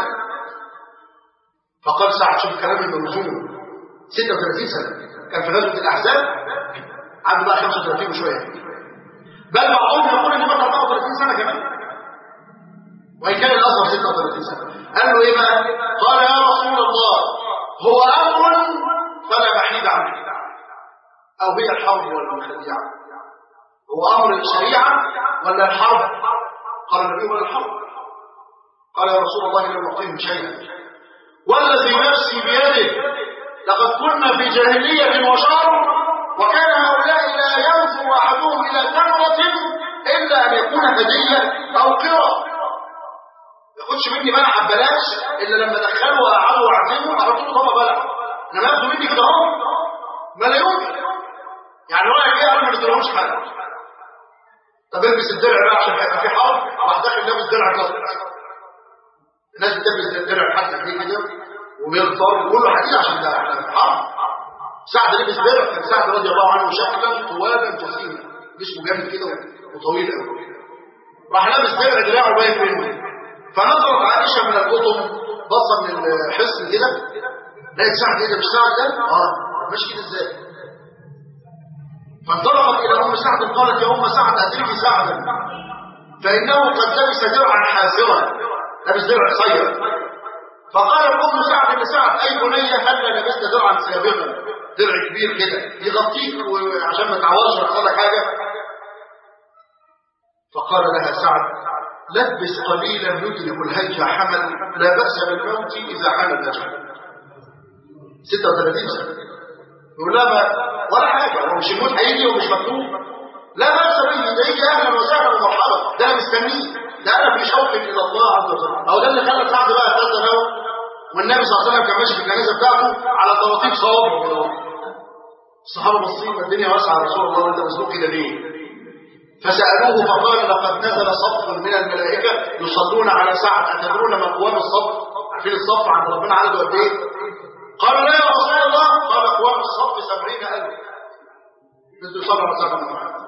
فقال سعد شوف كلام المنظوم 36 سنة كان في غزوة الأحزاب عنده بقى 35 وشوية بل بعضهم يقول ان مات 34 سنه كمان وان كان الاصغر 36 سنه قال له ايه بقى قال يا رسول الله هو امر فلا بعيد عنه او هي الحرب ولا الخديعه هو امر الشريعه ولا الحرب قال النبي ولا الحرب قال يا رسول الله لم نعطيهم شيئا والذي نفسي بيده لقد كنا في جاهليه وشر وكان هؤلاء لا ينفع ينظر احدهم الى تمره الا ان يكون هديه او قرى ياخدش مني بلع ببلاش الا لما ادخله واقعده واعزمه احط له طبق بلع انما ياخده مني كده اهو ما لا يمكن يعني رايح ايه انا ما اديلهمش حاجه طب البس الدرع بقى عشان هيبقى في حرب راح داخل لابس درع كده الناس بتلبس الدرع حتى كده كده وبيغطر وكله حديد عشان ده حرب سعد لبس درع كان سعد رضي الله عنه شكلا طوالا جسيما جسمه جامد كده وطويل قوي راح لابس درع دراعه باين منه فنظرت عائشه من القطب بصه من الحصن كده لقيت سعد ايه ده مش سعد ده؟ اه ماشي كده ازاي؟ فانطلقت الى ام سعد قالت يا ام سعد ادركي سعدا فانه قد لبس درعا حاسرا لبس درع قصير فقال ام سعد لسعد اي بني هل لبست درعا سابقا درع كبير كده يغطيك عشان ما تعورش ولا لك حاجه فقال لها سعد لبس قليلا يدرك الهيج حمل لا باس بالموت اذا حان الاجل 36 سنه يقول لا ما ولا حاجه هو مش الموت هيجي ومش مكتوب لا باس به ده يجي اهلا وسهلا ومرحبا ده انا مستنيه ده انا في شوق الى الله عز وجل او ده اللي خلى سعد بقى ثلاثه نوم والنبي صلى الله عليه وسلم كان ماشي في الجنازه بتاعته على طراطيف صوابعه كده الصحابه باصين الدنيا واسعه يا رسول الله انت مسلوك كده ليه؟ فسالوه فقال لقد نزل صف من الملائكه يصلون على سعد اتدرون ما قوام الصف؟ عارفين الصف عند ربنا عدده قد ايه؟ قالوا لا يا رسول الله قال قوام الصف سبعين ألف مثل صلى الله عليه وسلم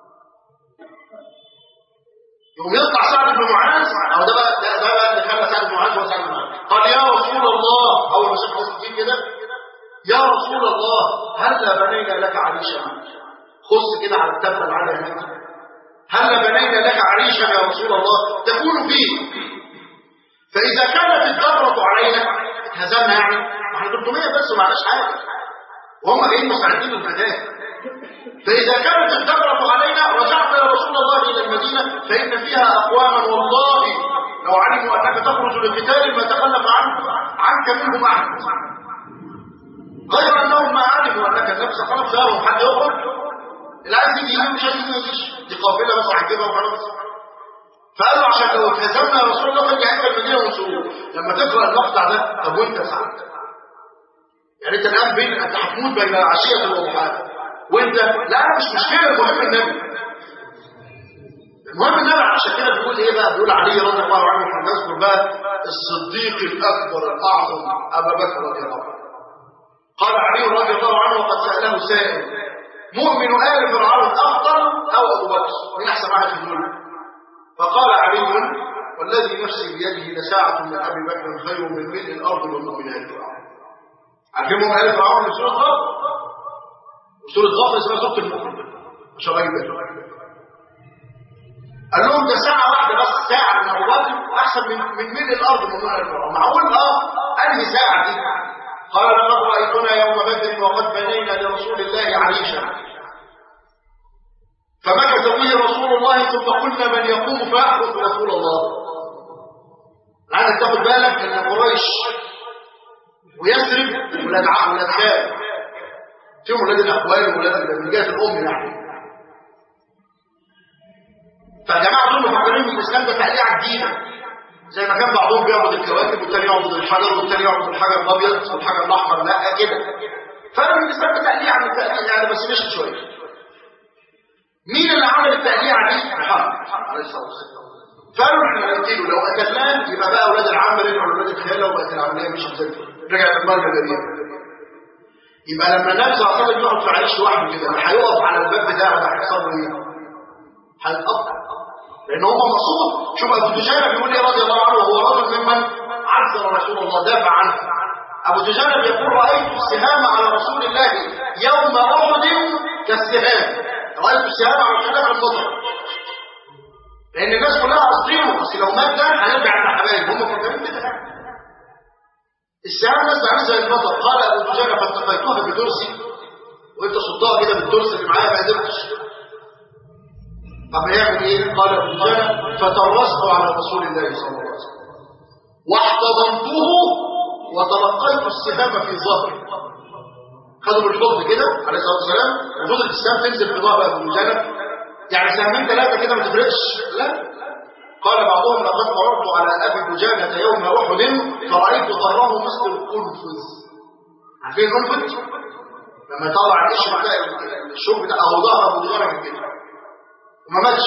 يوم يطلع سعد بن معاذ او ده بقى ده, ده بقى اللي خلى سعد بن معاذ هو سعد بن معاذ قال يا رسول الله اول ما شاف الصديق كده يا رسول الله هل بنينا لك عريشا خص كده على التبه العالي هناك هل بنينا لك عريشا يا رسول الله تكون فيه فاذا كانت الدبره علينا هزمنا يعني احنا 300 بس ومعناش حاجه وهم جايين مستعدين للفداء فإذا كانت الدبرة علينا رجعنا يا رسول الله إلى المدينة فإن فيها أقواما والله لو علموا أنك تخرج لقتال ما تخلف عنك عنك منهم أحد غير أنهم ما علموا أنك النفس خلف دارهم حد يخرج اللي عايز يجي يجي مش عايز يجيش دي قافلة بس هنجيبها وخلاص فقالوا عشان لو اتهزمنا يا رسول الله فنجي عند المدينة ونسوق لما تقرأ المقطع ده طب وانت سعد يعني انت الآن بين انت هتموت بين عشية والضحى وانت لا مش مشكلة المهم النبي المهم النبي عشان كده بيقول ايه بقى بيقول علي رضي الله عنه احنا نذكر بقى الصديق الاكبر الاعظم ابا بكر رضي الله عنه قال علي رضي الله عنه وقد ساله سائل مؤمن ال فرعون افضل او ابو بكر مين احسن واحد في دول فقال علي والذي نفسي بيده لساعة من ابي بكر خير من ملء الارض والمؤمن ال فرعون عارفين مؤمن ال فرعون في سوره غفر سورة غفر اسمها سورة المؤمن عشان راجل بالك قال لهم ده ساعة واحدة بس ساعة من أبو بكر أحسن من من ملء الأرض من نهر الفرعون معقول أه أنهي ساعة دي قال لقد رأيتنا يوم بدر وقد بنينا لرسول الله عريشا فمكث به رسول الله ثم قلنا من يقوم فيحرس رسول الله عايزك تاخد بالك ان قريش ويثرب ولاد عم ولاد خال فيهم ولاد الاخوال وولاد من جهه الام يعني فالجماعه دول مفكرين ان الاسلام ده تعليق جديده زي ما كان بعضهم بيعبد الكواكب والتاني يعبد الحجر والتاني يعبد الحجر الابيض والحجر الاحمر لا كده فقالوا الاسلام ده تعليق عن التأليع يعني بس مشت شويه مين اللي عمل التأليع دي؟ محمد عليه الصلاه والسلام فقالوا احنا نقتله لو قتلناه يبقى بقى اولاد العم رجعوا لاولاد الخاله وبقت العمليه مش زي الفل رجعت المرجع جديده يبقى لما النبي صلى الله عليه وسلم يقعد في عريش لوحده كده هيقف على الباب بتاعه ده هيحصل له ايه؟ هيتقطع لان هو مقصود شوف ابو دجانه بيقول ايه رضي الله عنه وهو رجل ممن عذر رسول الله دافع عنه ابو دجانه بيقول رايت السهام على رسول الله يوم احد كالسهام رايت السهام على رسول الله كالمطر لان الناس كلها قاصدينه بس لو مات ده هنرجع للحبايب هم فاكرين كده السهام ناس عامل زي المطر قال ابو دجانه فاتقيتها بدرسي وانت صدها كده بالدرس اللي معايا ما قدرتش طب يعمل ايه قال ابو دجانه فترست على رسول الله صلى الله عليه وسلم واحتضنته وتلقيت السهام في ظهري خدوا بالحضن كده عليه الصلاه والسلام وفضلت السهم تنزل في ظهر ابو دجانه يعني سهمين ثلاثه كده ما تفرقش لا قال بعضهم لقد مررت على ابي دجانه يوم احد فرايت ظهره مثل القنفذ عارفين القنفذ لما يطلع القشر بتاع الشوك بتاع اهو ظهر ابو دجانه كده وما ماتش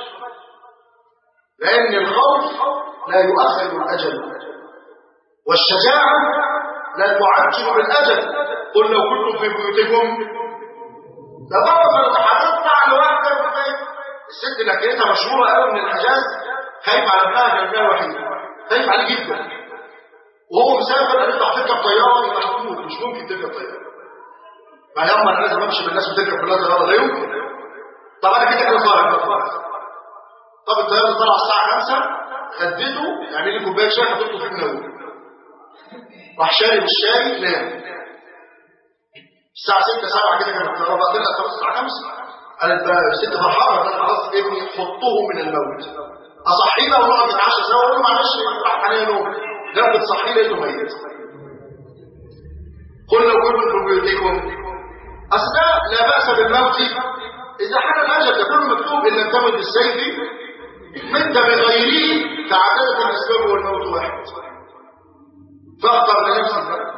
لان الخوف لا يؤخر الاجل والشجاعه لا تعجل بالاجل قل لو كنتم في بيوتكم لضرب هتطلع لوحدك الست اللي حكايتها مشهوره قوي من الحجاز خايف على ابنها كان ابنها وحيد خايف عليه جدا وهو مسافر قال له هتركب طياره يبقى هتموت مش ممكن تركب طياره ما يوم انا لازم امشي بالناس بتركب كلها طياره لا يمكن طب انا كده كده طالع طب الطياره طالعه الساعه 5 خدته يعمل لي كوبايه شاي حطيته في النوم راح شارب الشاي نام الساعة 6 7 كده كانت الطيارة بقى طلعت خلاص الساعة 5 قالت بقى الست فرحانة قالت خلاص ابني حطوه من الموت أصحينا ونقعد نتعشى سوا أقول له معلش راح عليا نوم لا بتصحيه لقيته ميت قل لو كنتم في بيوتكم أصل لا بأس بالموت إذا حان الأجل ده كله مكتوب إن لم تمت بالسيف مت بغيره تعددت الأسباب والموت واحد فاختر لنفسك بقى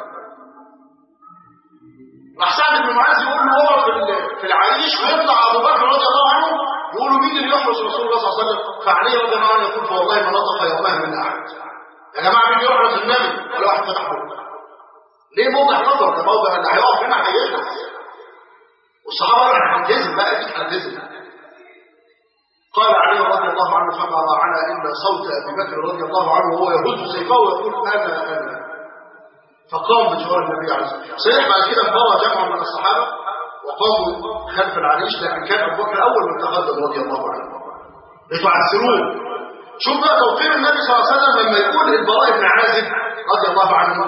راح سعد بن معاذ يقول له هو في في العريش ويطلع ابو بكر رضي الله عنه يقول له مين اللي يحرس رسول الله صلى الله عليه وسلم فعلي رضي الله عنه يقول فوالله ما نطق يومها من احد يا جماعه مين يحرس النبي ولا واحد فتح بقه ليه موضع نظر ده موضع اللي هيقف هنا هيخلص والصحابه راح هنتزم بقى اكيد هنتزم قال علي رضي الله عنه فما راعنا الا صوت ابي بكر رضي الله عنه وهو يهز سيفه ويقول انا انا فقام بجوار النبي عليه الصلاه والسلام صحيح بعد كده انبرى جمع من الصحابه وقاموا خلف العريش لكن كان ابو بكر اول من تقدم رضي الله عنه لتعسرون شوف بقى توقير النبي صلى الله عليه وسلم لما يقول البراء بن عازب رضي الله عنه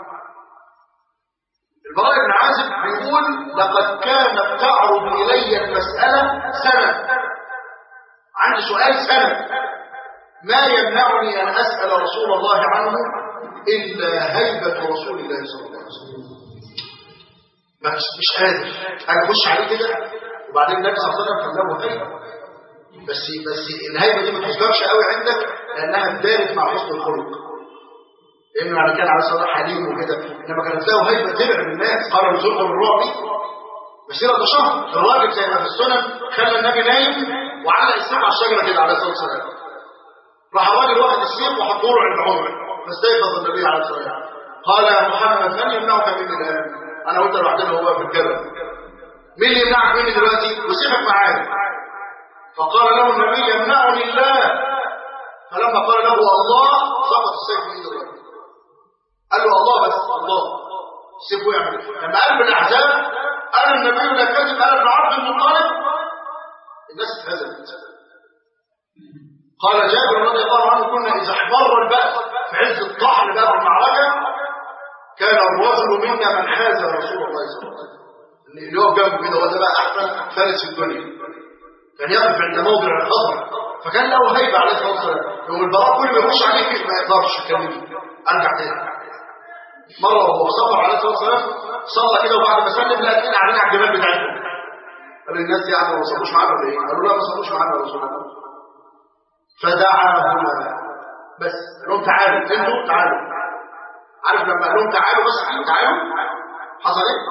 البراء بن عازب بيقول لقد كانت تعرض الي المساله سنه عندي سؤال سنه ما يمنعني ان اسال رسول الله عنه إلا هيبة رسول الله صلى الله عليه وسلم مش مش قادر أنا أخش عليه كده وبعدين النبي صلى الله عليه وسلم كان له هيبة بس بس الهيبة دي ما تثبتش قوي عندك لأنها اتدارت مع حسن الخلق لأنه يعني كان على صلاح حليم وكده إنما كانت له هيبة تبع الناس قال رسول الرعب مسيرة شهر الراجل زي ما في السنن خلى النبي نايم وعلق السيف على الشجرة كده عليه الصلاة والسلام راح الراجل واخد السيف وحطه له عند عمر فاستيقظ النبي عليه الصلاه والسلام قال يا محمد من يمنعك مني الان انا وانت لوحدنا هو في الجبل مين اللي يمنعك مني دلوقتي وسيبك معايا فقال له النبي يمنعني الله فلما قال له الله سقط السيف من ايد الرجل قال له الله بس الله سيبه يعمل لما قال بالاحزاب انا النبي لا كذب انا ابن عبد المطلب الناس اتهزمت قال جابر رضي الله عنه كنا إذا احمر البأس في عز الطحن بقى المعركة كان الرجل منا من حاز رسول الله صلى الله عليه وسلم اللي هو جنبه كده وده بقى أحسن فارس في الدنيا كان يقف عند موضع الخطر فكان له هيبة عليه الصلاة والسلام يوم البراء كل ما يخش عليك ما يقدرش يكلمني أرجع تاني مرة وهو سافر عليه الصلاة والسلام صلى كده وبعد ما سلم لقى اتنين قاعدين على الجبال بتاعتهم قال الناس دي قاعدة ما صلوش معانا ولا ايه؟ قالوا لا ما صلوش معانا يا رسول الله فدعاهما بس لهم تعالوا انتوا تعالوا عارف لما قال لهم تعالوا بس تعالوا حصل ايه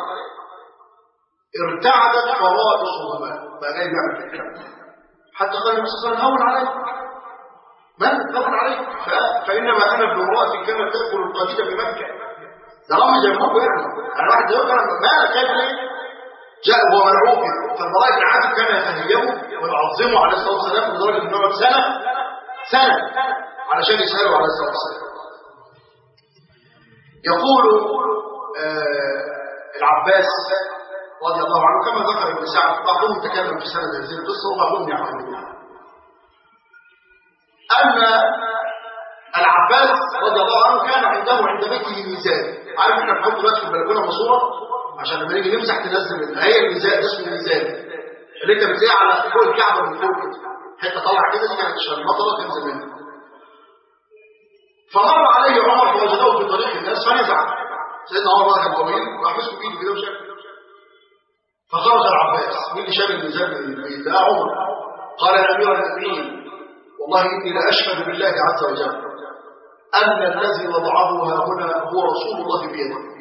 ارتعدت فرائصهما بقى جاي بيعمل كده حتى قال النبي صلى الله عليه وسلم هون عليك من هون عليك فانما انا ابن امراه كانت تاكل القديد بمكه ده رمز يموت ويعمل يعني واحد يقول مالك كيف ليه جاء وهو مرعوب فالبراء بن عازب كان يتهيبه ويعظمه عليه الصلاه والسلام لدرجه انه يقعد سنه سنه علشان يساله عليه الصلاه والسلام يقول آه العباس رضي الله عنه كما ذكر ابن سعد بعضهم تكلم في سند هذه القصه وبعضهم يعتمد اما العباس رضي الله عنه كان عنده عند بيته ميزان عارف احنا بنحط دلوقتي في البلكونه ماسوره عشان لما نيجي نمسح تنزل منها هي الميزان ده اسمه الميزان اللي انت بتلاقيه على فوق الكعبه من فوق كده حته طالعه كده دي كانت عشان المطره تنزل منها فمر عليه عمر فوجده في طريق الناس فنزع سيدنا عمر بقى كان طويل راح مسكه بايده كده وشاف فخرج العباس مين اللي شال الميزان من البيت ده عمر قال يا امير المؤمنين والله اني لاشهد بالله عز وجل ان الذي وضعه ها هنا هو رسول الله بيده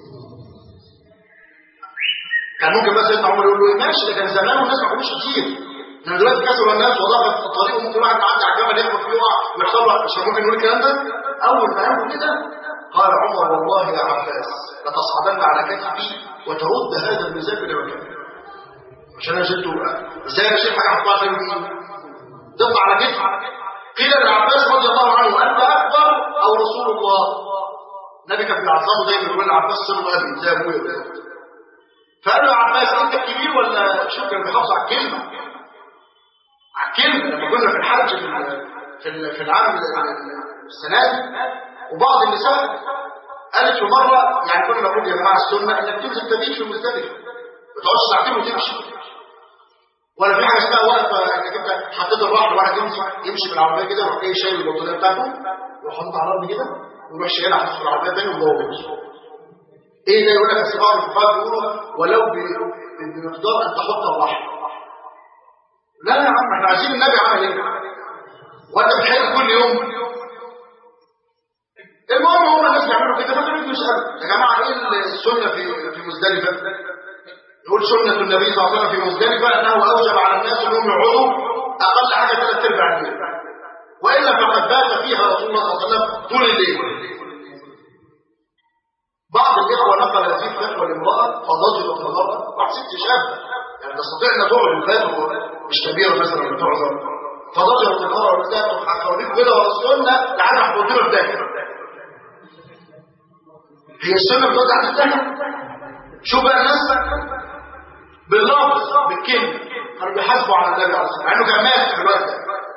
كان ممكن بس سيدنا عمر يقول له إيه ماشي ده كان زمان والناس ما كانوش كتير احنا دلوقتي كسروا الناس وضغط في الطريق وممكن واحد معدي على الجبل يخبط فيه يقع ويحصل له مش ممكن نقول الكلام ده اول ما قالوا كده قال عمر والله يا عباس لتصعدن على كتفي وترد هذا الميزان الى مكانه عشان انا شلته ازاي انا شيل حاجه احطها في تطلع على كتفي قيل للعباس رضي الله عنه انت اكبر او رسول الله النبي كان بيعظمه دايما يقول للعباس صلى الله عليه وسلم زي ابويا بالظبط فقال له عباس انت الكبير ولا شوف كان بيحافظ على الكلمه على الكلمه لما كنا في الحج في في في العام السنه دي وبعض النساء قالت في مره يعني كنا نقول يا جماعه السنه انك تنزل تبيت في المزدلفه ما تقعدش ساعتين وتمشي ولا في حاجه اسمها وقفه انك انت حطيت الرحل واحد يمشي يمشي بالعربيه كده ويروح جاي شايل البطاريه بتاعته ويروح حاططها على الارض كده ويروح شايلها حاططها في العربيه تاني وهو بيمشي ايه ده يقول لك الصباح الفقهاء بيقولوا ولو بمقدار ان تحط الرحل لا يا عم احنا عايزين النبي عمل ايه وانت بتحل كل يوم المهم هم الناس بيعملوا كده فانت بتيجي تسال يا جماعه ايه السنه في في مزدلفه نقول سنه النبي صلى الله عليه وسلم في مزدلفه انه اوجب على الناس انهم يقعدوا اقل حاجه ثلاث ارباع الليل والا فقد بات فيها رسول الله صلى الله عليه وسلم طول الليل بعض الإخوة نقل هذه الفتوى لامرأة فضجرت المرأة واحد ست شابة يعني تستطيع أن تقعد الفاتوى مش كبيرة مثلا ولا تعذر فضجرت المرأة وقالت لها تروح حواليك كده ورا السنة لحد هتودينا في داهية هي السنة بتودي عند الداهية شوف بقى الناس باللفظ بالكلمة كانوا بيحاسبوا على النبي عليه الصلاة والسلام مع إنه كان مات في الوقت ده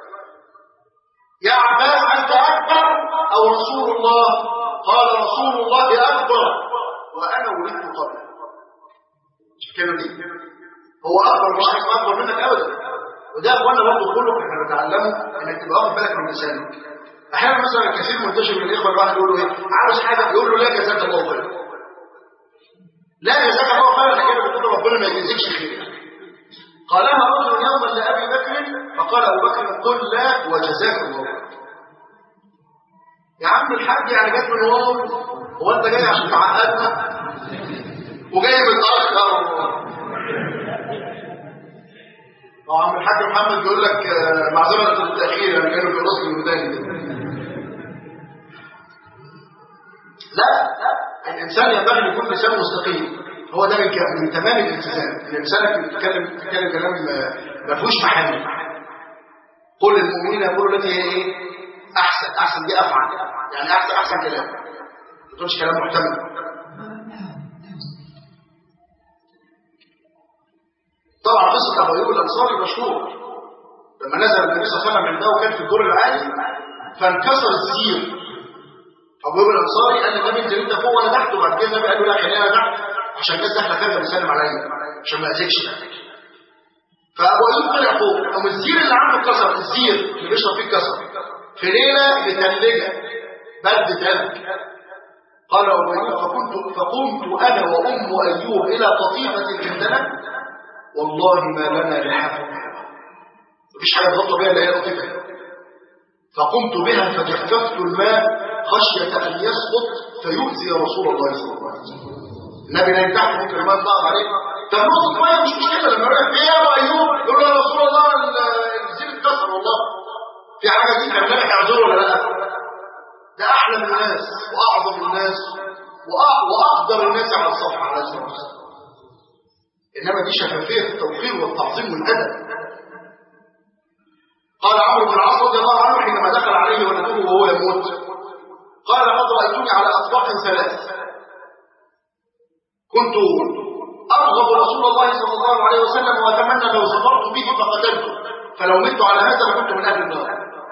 يا عباس أنت أكبر أو رسول الله قال رسول الله أكبر وأنا ولدت قبله الكلمة دي هو أكبر مش حاجة أكبر منك أبدا وده أخوانا برضه خلق احنا بنتعلمه إنك تبقى واخد بالك من لسانك أحيانا مثلا كثير منتشر من الإخوة الواحد يقول له إيه عاوز حاجة يقول له لا جزاك الله خير لا جزاك الله خير أنا كده بتقول له ربنا ما يجزيكش خير قالها رجل يوما لأبي بكر فقال أبو بكر قل لا وجزاك الله خير يا عم الحاج يعني جت من ورا هو انت جاي عشان تعقدنا وجاي متاخر هو عم الحاج محمد بيقول لك معذره التاخير يعني كانوا بيرسلوا الميدان لا الانسان ينبغي ان يكون لسانه مستقيم هو ده من تمام الالتزام الانسان بيتكلم بيتكلم كلام ما فيهوش محامل قل للمؤمنين يقولوا التي هي ايه احسن احسن دي افعل يعني احسن احسن كلام ما تقولش كلام محتمل طبعا قصه ابو ايوب الانصاري مشهور لما نزل النبي صلى الله عليه وسلم عنده وكان في الدور العالي فانكسر السير ابو ايوب الانصاري قال للنبي انت انت فوق وانا تحت وبعد كده النبي قال له لا خليني انا تحت عشان الناس داخله خارجه بيسلم عليا عشان ما اذيكش فابو ايوب طلع فوق قام الزير اللي عنده اتكسر الزير اللي بيشرب فيه اتكسر في ليله متلجه برد ثلج قال ابو ايوب فكنت فقمت انا وام ايوب الى قطيفه عندنا والله ما لنا لحاف مفيش حاجه تغطى بها الا هي قطيفه فقمت بها فجففت الماء خشيه ان يسقط فيؤذي رسول الله صلى الله عليه وسلم النبي لا يمتحن ممكن الماء يضغط عليه طب نقطه ميه مش مشكله لما يروح فيها يا ابو ايوب يقول له يا رسول الله الزيت اتكسر والله في حاجه دي كان النبي هيعذره ولا لا ده احلم الناس واعظم الناس واقدر الناس على الصفحه على الصفحه والسلام انما دي شفافيه التوقير والتعظيم والادب قال عمرو بن العاص رضي الله عنه حينما دخل عليه ولده وهو يموت قال لقد رايتني على اطباق ثلاث كنت ابغض رسول الله صلى الله عليه وسلم واتمنى لو سفرت به فقتلته فلو مت على هذا لكنت من اهل النار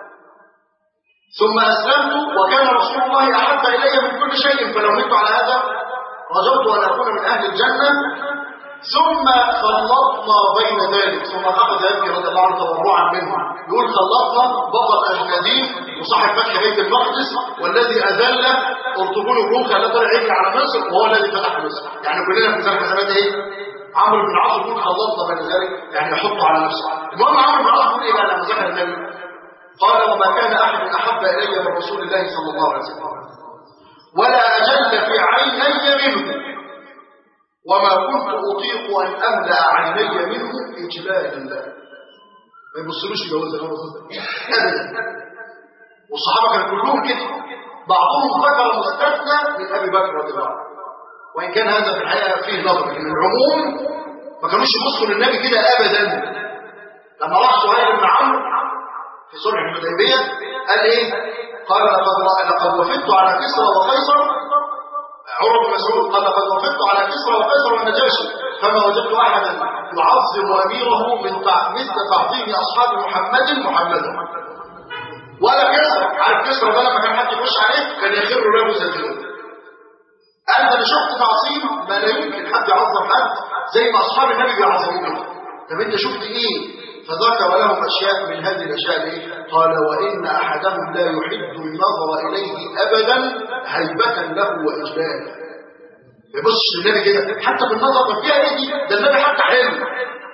ثم اسلمت وكان رسول الله احب الي من كل شيء فلو مت على هذا رجوت ان اكون من اهل الجنه ثم خلطنا بين ذلك ثم اخذ يبكي رضي الله عنه تضرعا منه يقول خلطنا بطل اجنادين وصاحب فتح بيت المقدس والذي اذل ارطغرل الروم خلاه طلع يجري على مصر وهو الذي فتح مصر يعني كلنا في ميزان حسابات ايه عمرو بن العاص يقول خلصنا بين ذلك يعني يحطه على نفسه المهم عمرو بن العاص يقول ايه بقى لما ذكر النبي قال وما كان احد احب الي من رسول الله صلى الله عليه وسلم ولا اجل في عيني منه وما كنت اطيق ان املا عيني منه اجلالا له ما يبصلوش يجوز ابدا والصحابه كانوا كلهم كده بعضهم ذكر مستثنى من ابي بكر رضي الله عنه وان كان هذا في الحقيقه فيه نظر لكن العموم ما كانوش يبصوا للنبي كده ابدا لما راح سهيل بن عمرو في صلح الحديبيه قال ايه قال لقد لقد وفدت على كسرى وقيصر عمر بن مسعود قال لقد وفدت على كسرى وقيصر والنجاشي فما وجدت احدا يعظم اميره من مثل تعظيم اصحاب محمد محمدا ولا كسرى عارف كسرى ده لما كان حد يخش عليه كان يخر له سجود انت اللي شفت تعظيم ما لا يمكن حد يعظم حد زي ما اصحاب النبي بيعظموه طب انت شفت ايه فذكر لهم اشياء من هذه الاشياء ايه قال وان احدهم لا يحب النظر اليه ابدا هيبه له واجلالا ما يبصش للنبي كده حتى بالنظر طب فيها ايه دي ده النبي حتى حلو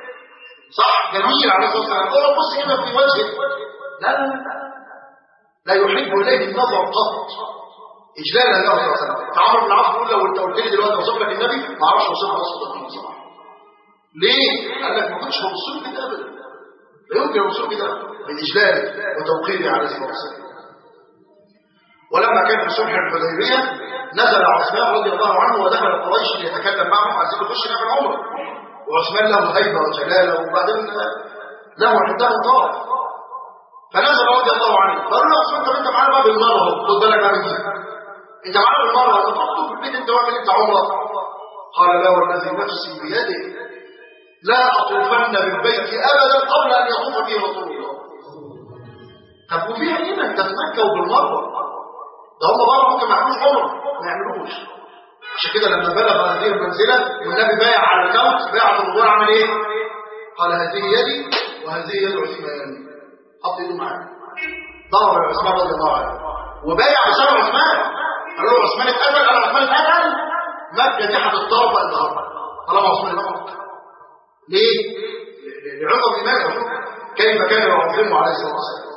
صح جميل عليه الصلاه والسلام هو بص كده في وجهه لا لا لا لا يحب اليه النظر قط اجلالا له صلى الله عليه وسلم فعمر بن العاص بيقول لو انت قلت لي دلوقتي اوصف لك النبي ما اعرفش اوصف لك وصف الدين بصراحه ليه؟ قال لك ما كنتش ببص له كده ابدا لا يمكن الوصول كده من اجلاله وتوقيره عليه الصلاه والسلام ولما كان في صلح الحديبيه نزل عثمان رضي الله عنه ودخل قريش ليتكلم معهم عايزين يخش نعمل عمره وعثمان له هيبه وجلاله وبعدين له عندهم طاعه فنزل رضي الله عنه قالوا له عثمان طب انت معانا بقى بالمره خد بالك بقى من دي انت معانا بالمره انت تخطب في البيت انت واعمل انت عمره قال لا والذي نفسي بيده لا أطوفن بالبيت أبدا قبل أن يطوف به رسول الله طب وفيها إيه أنت في مكة وبالمرة ده هم بره ممكن ما يعملوش عمره ما يعملوش عشان كده لما بلغ هذه المنزلة والنبي بايع على الكوت بايع الرضوان عمل إيه؟ قال هذه يدي وهذه يد عثمان حط إيده معاه ضرب عثمان رضي الله عنه وبايع بسبب عثمان قال له عثمان اتقتل قال عثمان اتقتل مكة دي هتتطربق النهارده طالما عثمان اتقتل ليه؟ لعظم إيمانه كيف كان يعظمه عليه الصلاة والسلام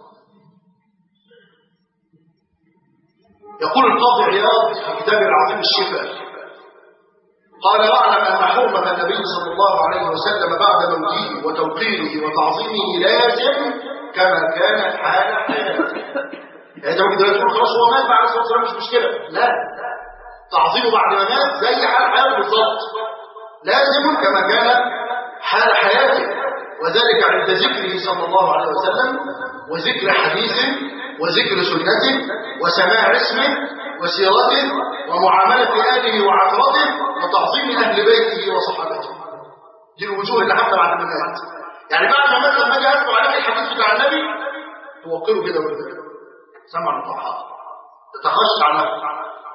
يقول القاضي عياض في كتابه العظيم الشفاء قال واعلم أن حرمة النبي صلى الله عليه وسلم بعد موته وتوقيره وتعظيمه لازم كما كان حال حياته يعني انت ممكن دلوقتي تقول خلاص هو مات بعد الصلاه والسلام مش مشكله لا تعظيمه بعد ما مات زي حال حياته بالظبط لازم كما كان حال حياته وذلك عند ذكره صلى الله عليه وسلم وذكر حديثه وذكر سنته وسماع اسمه وسيرته ومعاملة آله وعفرته وتعظيم أهل بيته وصحابته دي الوجوه اللي حتى بعد ما مات يعني بعد ما مات لما اجي اذكر عليك الحديث بتاع النبي توقره كده وكده سمع الطاعات تتخشع له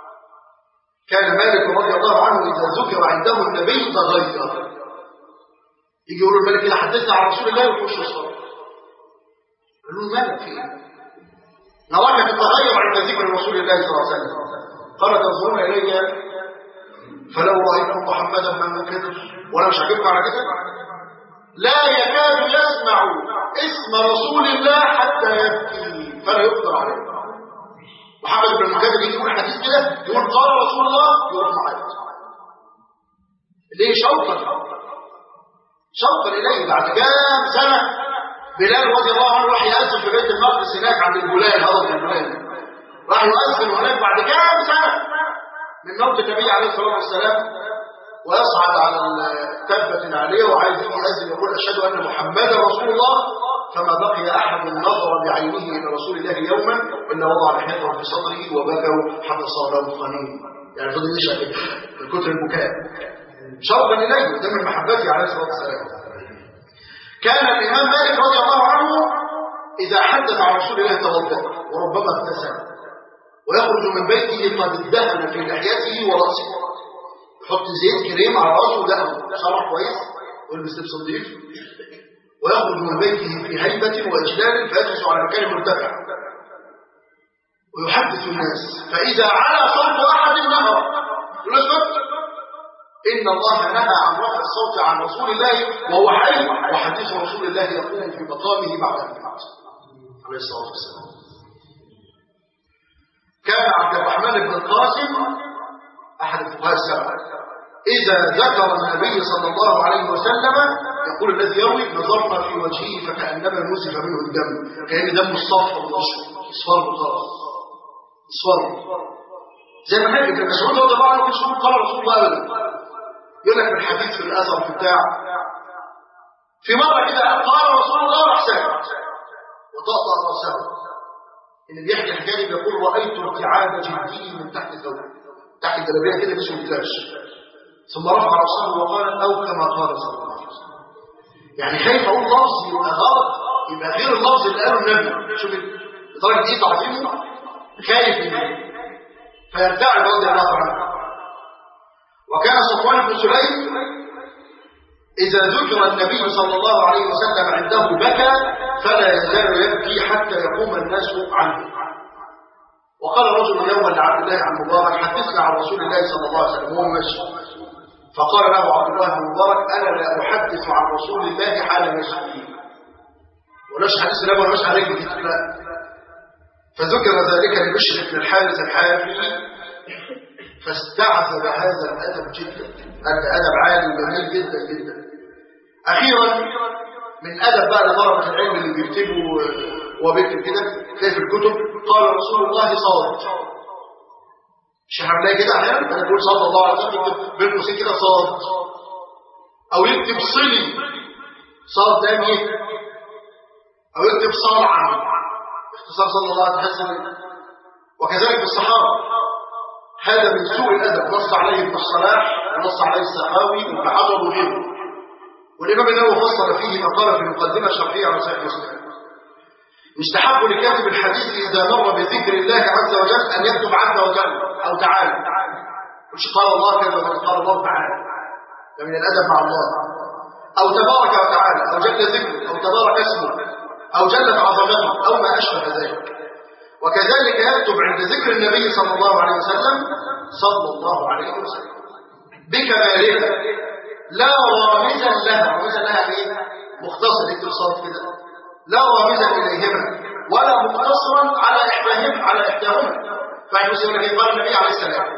كان مالك رضي الله عنه إذا ذكر عنده النبي تغير يجي يقول الملك كده حدثنا عن رسول الله ويخش الصلاة يقول له مالك في ايه؟ نراك تتغير عند ذكر رسول الله صلى الله عليه وسلم قال تنظرون الي فلو رايتم محمدا من كذب وانا مش عاجبكم على كده لا يكاد يسمع اسم رسول الله حتى يبكي فلا يقدر عليه محمد بن المكذب يجي يقول حديث كده يقول قال رسول الله يروح معايا ليه شوقا شوقا اليه بعد كام سنه بلال رضي الله عنه راح يأذن في بيت المقدس هناك عند الجولان هضم الجولان راح يؤذن هناك بعد كام سنه من موت النبي عليه الصلاه والسلام ويصعد على التبة عليه وعايز يؤذن يقول أشهد أن محمدا رسول الله فما بقي أحد نظر بعينه إلى رسول الله يوما إلا وضع لحيته في صدره وبكوا حتى صار له قنين يعني فضل يشهد من كتر البكاء شوقا إليه ده من محبته عليه الصلاة والسلام كان الإمام مالك رضي الله عنه إذا حدث عن رسول الله توضأ وربما ابتسم ويخرج من بيته قد ادهن في لحيته ورأسه يحط زيت كريم على راسه ودقنه شرح كويس ويلبس لبس نظيف ويخرج من بيته في هيبة وإجلال فيجلس على مكان مرتفع ويحدث الناس فإذا على صوت أحد نهر يقول اسكت إن الله نهى عن رفع الصوت عن رسول الله وهو حي وحديث رسول الله يقوم في مقامه بعد الموت عليه الصلاة والسلام كان عبد الرحمن بن القاسم أحد الفقهاء السبعة إذا ذكر النبي صلى الله عليه وسلم يقول الذي يروي نظرنا في وجهه فكأنما نزف منه الدم كأن دم الصفر والأشهر اصفر خلاص اصفر زي ما كان ابن مسعود رضي الله عنه كان يقول قال رسول الله ابدا يقول لك في الحديث في الاثر في بتاع في مره كده قال رسول الله راح ساكت وطأطأ راسه ان اللي يحكي الحكايه دي بيقول رايت ارتعاد جلدي من تحت الثوب تحت الجلابيه كده جسمه بتلاش ثم رفع راسه وقال او كما قال صلى الله عليه وسلم يعني خايف اقول لفظ يبقى غلط يبقى غير اللفظ اللي قاله النبي شوف لدرجه ايه تعظيمه خايف منه فيرتعد رضي الله عنه وكان صفوان بن سليم إذا ذكر النبي صلى الله عليه وسلم عنده بكى فلا يزال يبكي حتى يقوم الناس عنه وقال رجل يوما لعبد الله عن مبارك حدثنا عن رسول الله صلى الله عليه وسلم وهو ماشي فقال له عبد الله بن مبارك انا لا احدث عن رسول الله حال مشيه ولاش حديث النبي ولاش عليك لا فذكر ذلك لبشر بن الحارث الحافي فاستعذب هذا الادب جدا هذا ادب عالي وجميل جدا جدا اخيرا من ادب بقى لطلبه العلم اللي بيكتبوا وهو بيكتب كده تلاقي في الكتب قال رسول الله صاد مش هنلاقي كده احيانا انا بقول صلى الله عليه وسلم يكتب بين قوسين كده صاد او يكتب صلي صاد ده مين او يكتب صالعا اختصار صلى الله عليه وسلم وكذلك الصحابه هذا من سوء الادب نص عليه ابن الصلاح ونص عليه السخاوي وابن حجر وغيره والامام النووي فصل فيه ما قال في المقدمه الشرحيه على صحيح مسلم يستحب لكاتب الحديث اذا مر بذكر الله عز وجل ان يكتب عز وجل او تعالى مش قال الله كذا ولا قال الله تعالى ده من الادب مع الله او تبارك وتعالى او جل ذكره او تبارك اسمه او جلت عظمته او ما اشبه ذلك وكذلك يكتب عند ذكر النبي صلى الله عليه وسلم صلى الله عليه وسلم بكمالها لا رامزا لها رامزا لها ايه مختصر يكتب صوت كده لا رامزا اليهما ولا مقتصرا على احداهما على احداهما فاحنا يقول لك قال النبي عليه السلام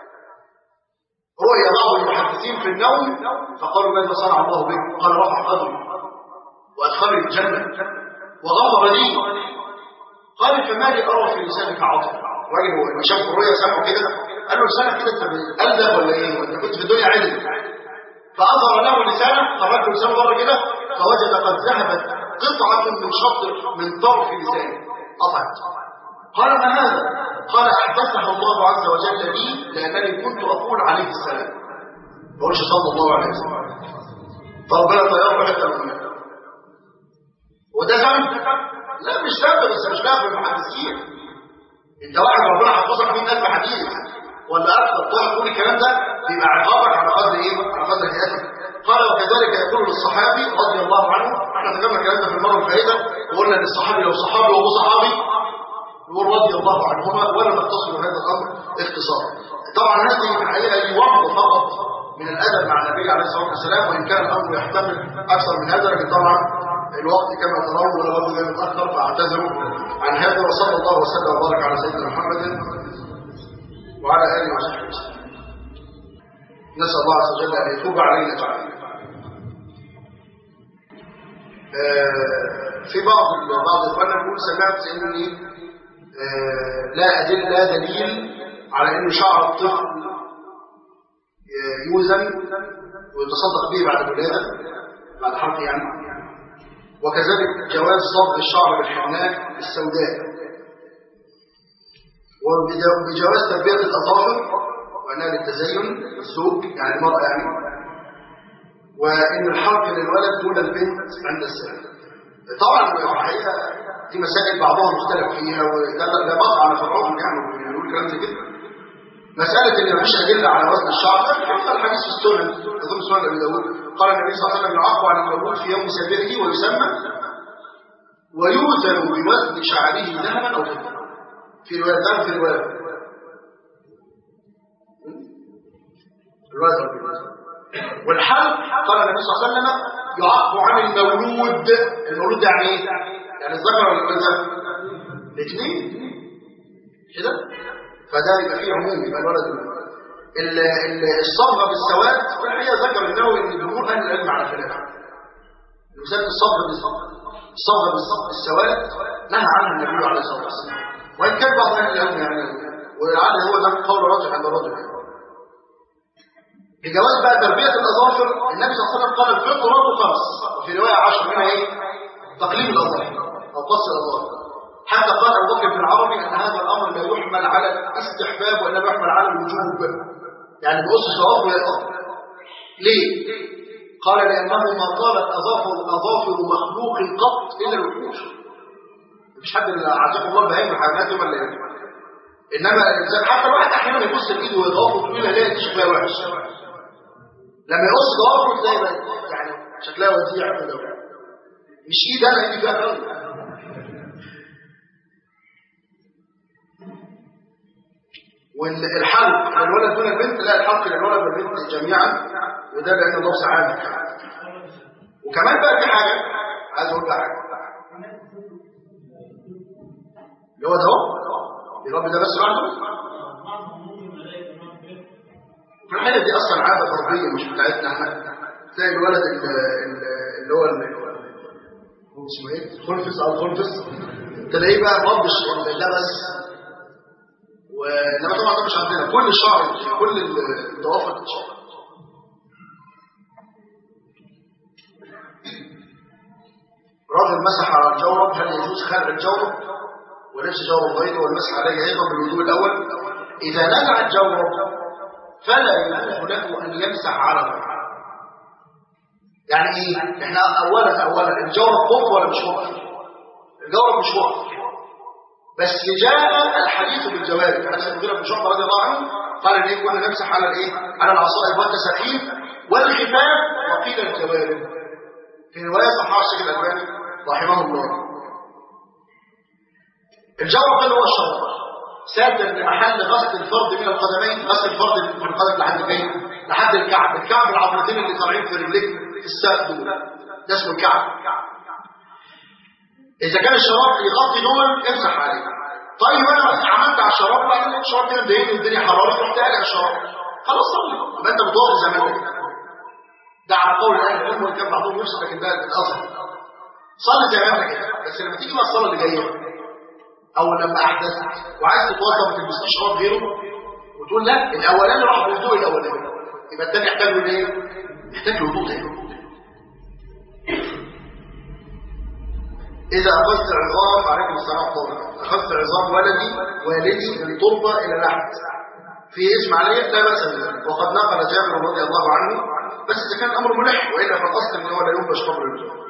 رؤيا بعض المحدثين في النوم فقالوا ماذا صنع الله بك قال رفع قدري وادخلني الجنه وغفر لي قال فما لي ارى في لسانك عطر الراجل هو لما شاف الرؤيا سمعه كده قال له لسانك كده انت قلبك ولا ايه وانت كنت في الدنيا علم فاظهر له لسانه خرج لسانه بره كده فوجد قد ذهبت قطعه من شطر من طرف لسانه قطعت قال ما هذا قال احدثها الله عز وجل لي لانني كنت اقول عليه السلام ما بقولش صلى الله عليه وسلم فربنا طياره حتى من وده ذنب لا مش ذنب بس مش ذنب المحدثين انت واحد ربنا حفظك 100000 حديث ولا اكثر تقعد تقول الكلام ده يبقى عقابك على قدر ايه على قدر هيئتك قال وكذلك يقول للصحابي رضي الله عنه احنا ذكرنا الكلام ده في المره الفائده وقلنا ان الصحابي لو صحابي وابو صحابي نقول رضي الله عنهما ولا نقتصر هذا الامر اختصار طبعا هذه في الحقيقه يوضح فقط من الادب مع النبي عليه الصلاه والسلام وان كان الامر يحتمل اكثر من هذا لكن طبعا الوقت كما ترون ولا برضه جاي متاخر فاعتذر عن هذا وصلى الله وسلم وبارك على سيدنا محمد وعلى اله وصحبه وسلم نسال الله عز وجل ان يتوب علينا جميعا في بعض بعض اخواننا بيقول سمعت اني لا ادل لا دليل على ان شعر الطفل يوزن ويتصدق به بعد الولاده بعد حرق يعني وكذلك جواز صبغ الشعر بالحناء السوداء وبجواز تربيه الاظافر وانها للتزين الزوج يعني المراه يعني وان الحرق للولد دون البنت عند السن طبعا الحقيقه دي مسائل بعضها مختلف فيها وده لا مطعن في الرجل يعني بيقول كلام زي كده مسألة إن مفيش أدلة على وزن الشعر حتى الحديث في السنن أظن سنن أبي داوود قال النبي صلى الله عليه وسلم يعاق عن المولود في يوم سابعه ويسمى ويوزن بوزن شعره ذهبا أو فضة في رواية ذهب في رواية رواية والحلق قال النبي صلى الله عليه وسلم يعق عن المولود المولود ده يعني ايه؟ يعني الذكر ولا الانثى؟ الاثنين كده فده يبقى فيه عموم يبقى الولد والولد ال- ال- الصبغه بالسواد في الحقيقه ذكر النووي ان جمهور اهل العلم على خلاف المسألة الصبغه بالصبغه الصبغه بالصبغه بالسواد نهى عنها النبي عليه الصلاه والسلام وان كان بعض اهل العلم يعني ولعل هو ده قول راجح عند الرجل يعني. بجواز بقى تربيه الاظافر النبي صلى الله عليه وسلم قال الفطره خمس وفي روايه عشر منها ايه؟ تقليم الاظافر او قص الاظافر حتى قال ابو بكر بن العربي ان هذا الامر لا يحمل على الاستحباب وانما يحمل على الوجوب يعني بقص الضوافر يقطع ليه قال لانه ما طالت اظافر اظافر مخلوق قط الا الوحوش مفيش حد اللي عزكم الله بهايم حيوانات ولا ايه انما الانسان حتى الواحد احيانا يبص لايده وهي ضوافره طويله يلاقي دي شكلها وحش لما يقص ضوافره تلاقي بقى يعني شكلها وزيع كده مش ايد انا ايدي فيها قوي والحلق للولد دون البنت لا الحلق للولد والبنت جميعا وده لان الله سعادة وكمان بقى في حاجة عايز اقول بقى حاجة اللي هو ده اهو الرب ده بس لوحده في الحالة دي اصلا عادة فردية مش بتاعتنا احنا تلاقي الولد ال- ال- اللي هو ال- هو اسمه ايه؟ خلفس او خلفس تلاقيه بقى مضش ده بس وانما طبعا ده مش عندنا كل شعر كل الضوافر تتشعر رجل مسح على الجورب هل يجوز خلع الجورب ولبس جورب غيره والمسح عليه ايضا بالوضوء الاول اذا نزع الجورب فلا يجوز له ان يمسح على الغير يعني ايه احنا اولا اولا الجورب وقف ولا مش وقف الجورب مش وقف بس جاء الحديث بالجوارب حديث المغيرة بن شعبة رضي الله عنه قال ان كنا نمسح على الايه على العصائب والتساخين والخفاف وقيل الجوارب في روايه صححها الشيخ الالباني رحمه الله الجورب هو الشرط سادا لمحل غسل الفرد من القدمين غسل الفرد من القدم لحد فين لحد الكعب الكعب العظمتين اللي طالعين في رجليك في الساق دول ده اسمه الكعب إذا كان الشراب يغطي دول امسح عليه طيب أنا عملت على الشراب بعدين الشراب كده مضايقني والدنيا حرارة رحت قالع الشراب خلاص صلي يبقى أنت بتوقف زي ما أنت ده على قول أهل العلم وإن كان بعضهم يفسد لكن ده الأظهر صلي زي ما أنت كده بس لما تيجي بقى الصلاة اللي جاية أو لما أحدثت وعايز تتوضأ ما تلبسش شراب غيره وتقول لا الأولاني راح بالوضوء الأولاني يبقى الثاني يحتاج له إيه؟ يحتاج له وضوء تاني إذا أخذت عظام عليكم السلام طبعا أخذت عظام ولدي والدي من تربة إلى لحد في اسم عليه لا بأس بذلك وقد نقل جابر رضي الله عنه بس إذا كان الأمر ملح وإلا فالأصل إن هو لا ينبش قبر الميت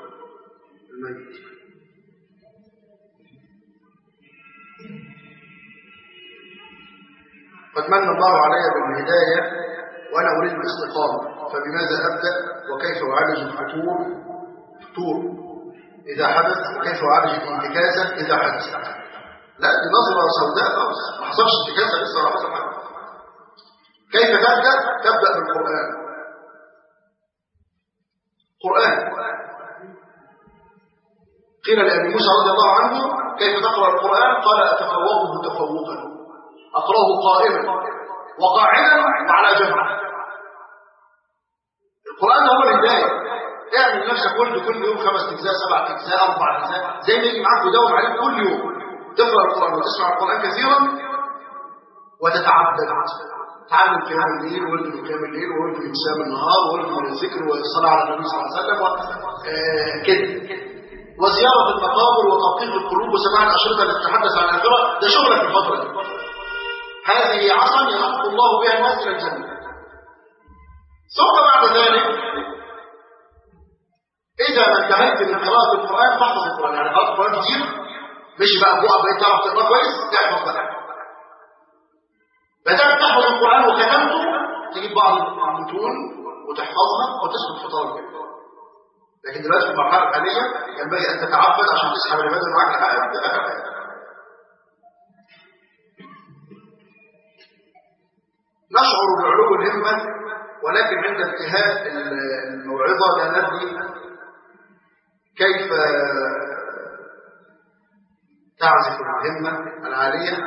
قد من الله علي بالهداية وأنا أريد الاستقامة فبماذا أبدأ وكيف أعالج الفطور فطور إذا حدث وكيف أعالج الانتكاسة إذا حدث لا دي نظرة سوداء خالص ما حصلش انتكاسة لسه ولا حصل حاجة كيف تبدأ؟ تبدأ بالقرآن قرآن قيل لأبي موسى رضي الله عنه كيف تقرأ القرآن؟ قال أتفوقه تفوقا أقرأه قائما وقاعدا وعلى جنب القرآن هو الهداية اعمل لنفسك ورد كل يوم خمس اجزاء سبع اجزاء اربع اجزاء زي ما يجي معاك وداوم عليه كل يوم تقرا القران وتسمع القران كثيرا وتتعبد تعلم قيام الليل ورد من قيام الليل ورد من صيام النهار ورد من الذكر والصلاه على النبي صلى الله عليه وسلم كده وزياره المقابر وتلطيف القلوب وسماع الاشرطه التي تتحدث عن الاخره ده شغلك في الفتره دي هذه عصا يخلق الله بها الناس الى الجنه ثم بعد ذلك إذا ما انتهيت من قراءة القرآن فاحفظ القرآن يعني قرأت القرآن كتير مش بقى بقى بقيت تعرف تقرأ كويس تحفظ بقى بدأت تحفظ القرآن وختمته تجيب بعض المتون وتحفظها وتسلك في طالب لكن دلوقتي في المرحلة الحالية ينبغي أن تتعبد عشان تسحب العبادة معاك لحد آخر آية نشعر بعلو الهمة ولكن عند انتهاء الموعظة لا ندري كيف تعزف المهمة العالية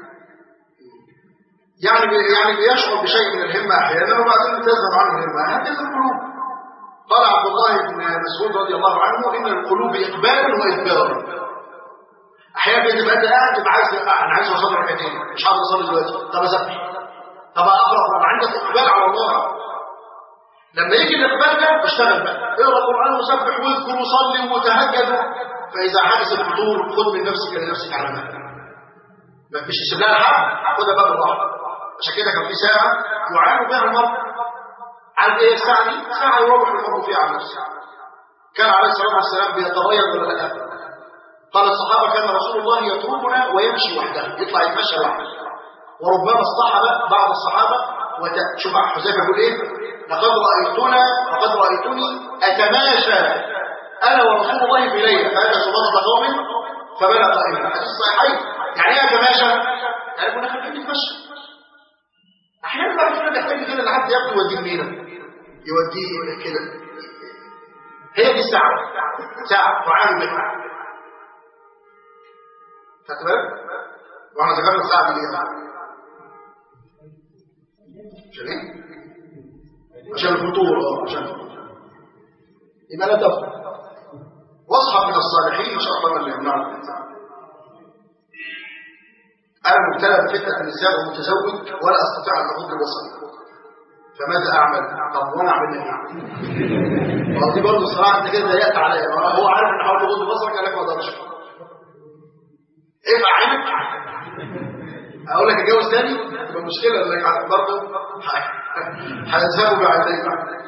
يعني يعني بيشعر بشيء من الهمة أحيانا وبعدين تذهب عنه الهمة هكذا القلوب قال عبد الله بن مسعود رضي الله عنه إن القلوب إقبال وإدبار أحيانا بتبقى أنت قاعد تبقى عايز أنا عايز أصلي ركعتين مش هقدر أصلي دلوقتي طب أسبح طب أقرأ عندك إقبال على الله لما يجي الإقبال ده اشتغل بقى اقرأ القرآن وسبح واذكر وصلي وتهجد فإذا حدث الفطور خذ من نفسك لنفسك على مهلك ما فيش تسيب لها الحق خدها بقى بالراحة عشان كده كان في ساعة يعانوا بها المرء عن ايه الساعة دي؟ ساعة يروح المرء فيها عن نفسه كان عليه الصلاة والسلام بيتريض ولا لا قال الصحابة كان رسول الله يطربنا ويمشي وحده يطلع يتمشى وحده وربما اصطحب بعض الصحابة وشوف حذيفة يقول ايه لقد رأيتنا لقد رأيتني أتماشى أنا ورسول الله في ليلة فأتى سبحانه قوم فبلغ قائما حديث صحيحين يعني ايه أتماشى؟ يعني كنا خارجين نتمشى أحيانا بعد كده نحتاج كده لحد ياخد يوديه منين يوديه كده هي دي الساعة ساعة تعامل بها خدت بالك؟ واحنا ذكرنا الساعة دي ليه؟ عشان ايه؟ عشان الفطور اه عشان الفطور يبقى لا تفطر واصحى من الصالحين ان شاء الله اللي يمنعك انا مبتلى بفتنه النساء ومتزوج ولا استطيع ان اغض بصري فماذا اعمل؟ طب وانا اعمل ايه؟ ما دي برضه صراحه انت كده ضيقت عليا هو عارف ان حاول تغض بصرك قال لك ما اقدرش ايه عينك اقول لك اتجوز تاني تبقى مشكله انك برضه هيذهبوا بعينيك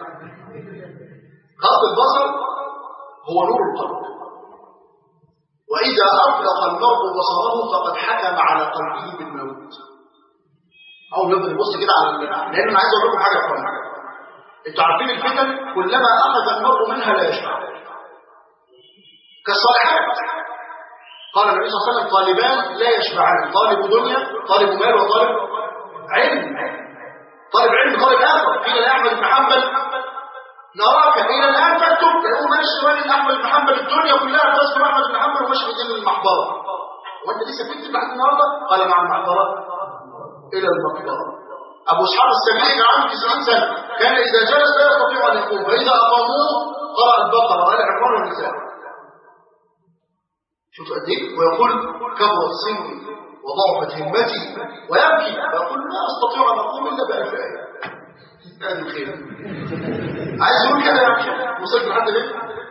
غض البصر هو نور القلب واذا اطلق المرء بصره فقد حكم على قلبه بالموت او يفضل يبص كده على لان انا عايز اقول لكم حاجه يا اخوانا انتوا عارفين الفتن كلما اخذ المرء منها لا يشبع كالصالحات قال النبي صلى الله عليه وسلم طالبان لا يشبعان طالب دنيا طالب مال وطالب علم طالب علم طالب اخر قيل لاحمد بن حنبل نراك الى الان تكتب تقول ماشي والد احمد بن حنبل الدنيا كلها تذكر احمد بن حنبل وماشي في المحبره وانت لسه بتكتب لحد النهارده قال مع المحبره الى المقبره ابو اسحاق السبيعي كان عنده 90 سنه كان اذا جلس لا يستطيع ان يقوم فاذا اقاموه قرا البقره وال عمران والنساء شوف قد ايه ويقول كبرت سني وضعفت همتي ويبكي ويقول لا استطيع ان اقوم الا بالف ايه هذه الخير عايز يقول كده يعني وصلت لحد ليه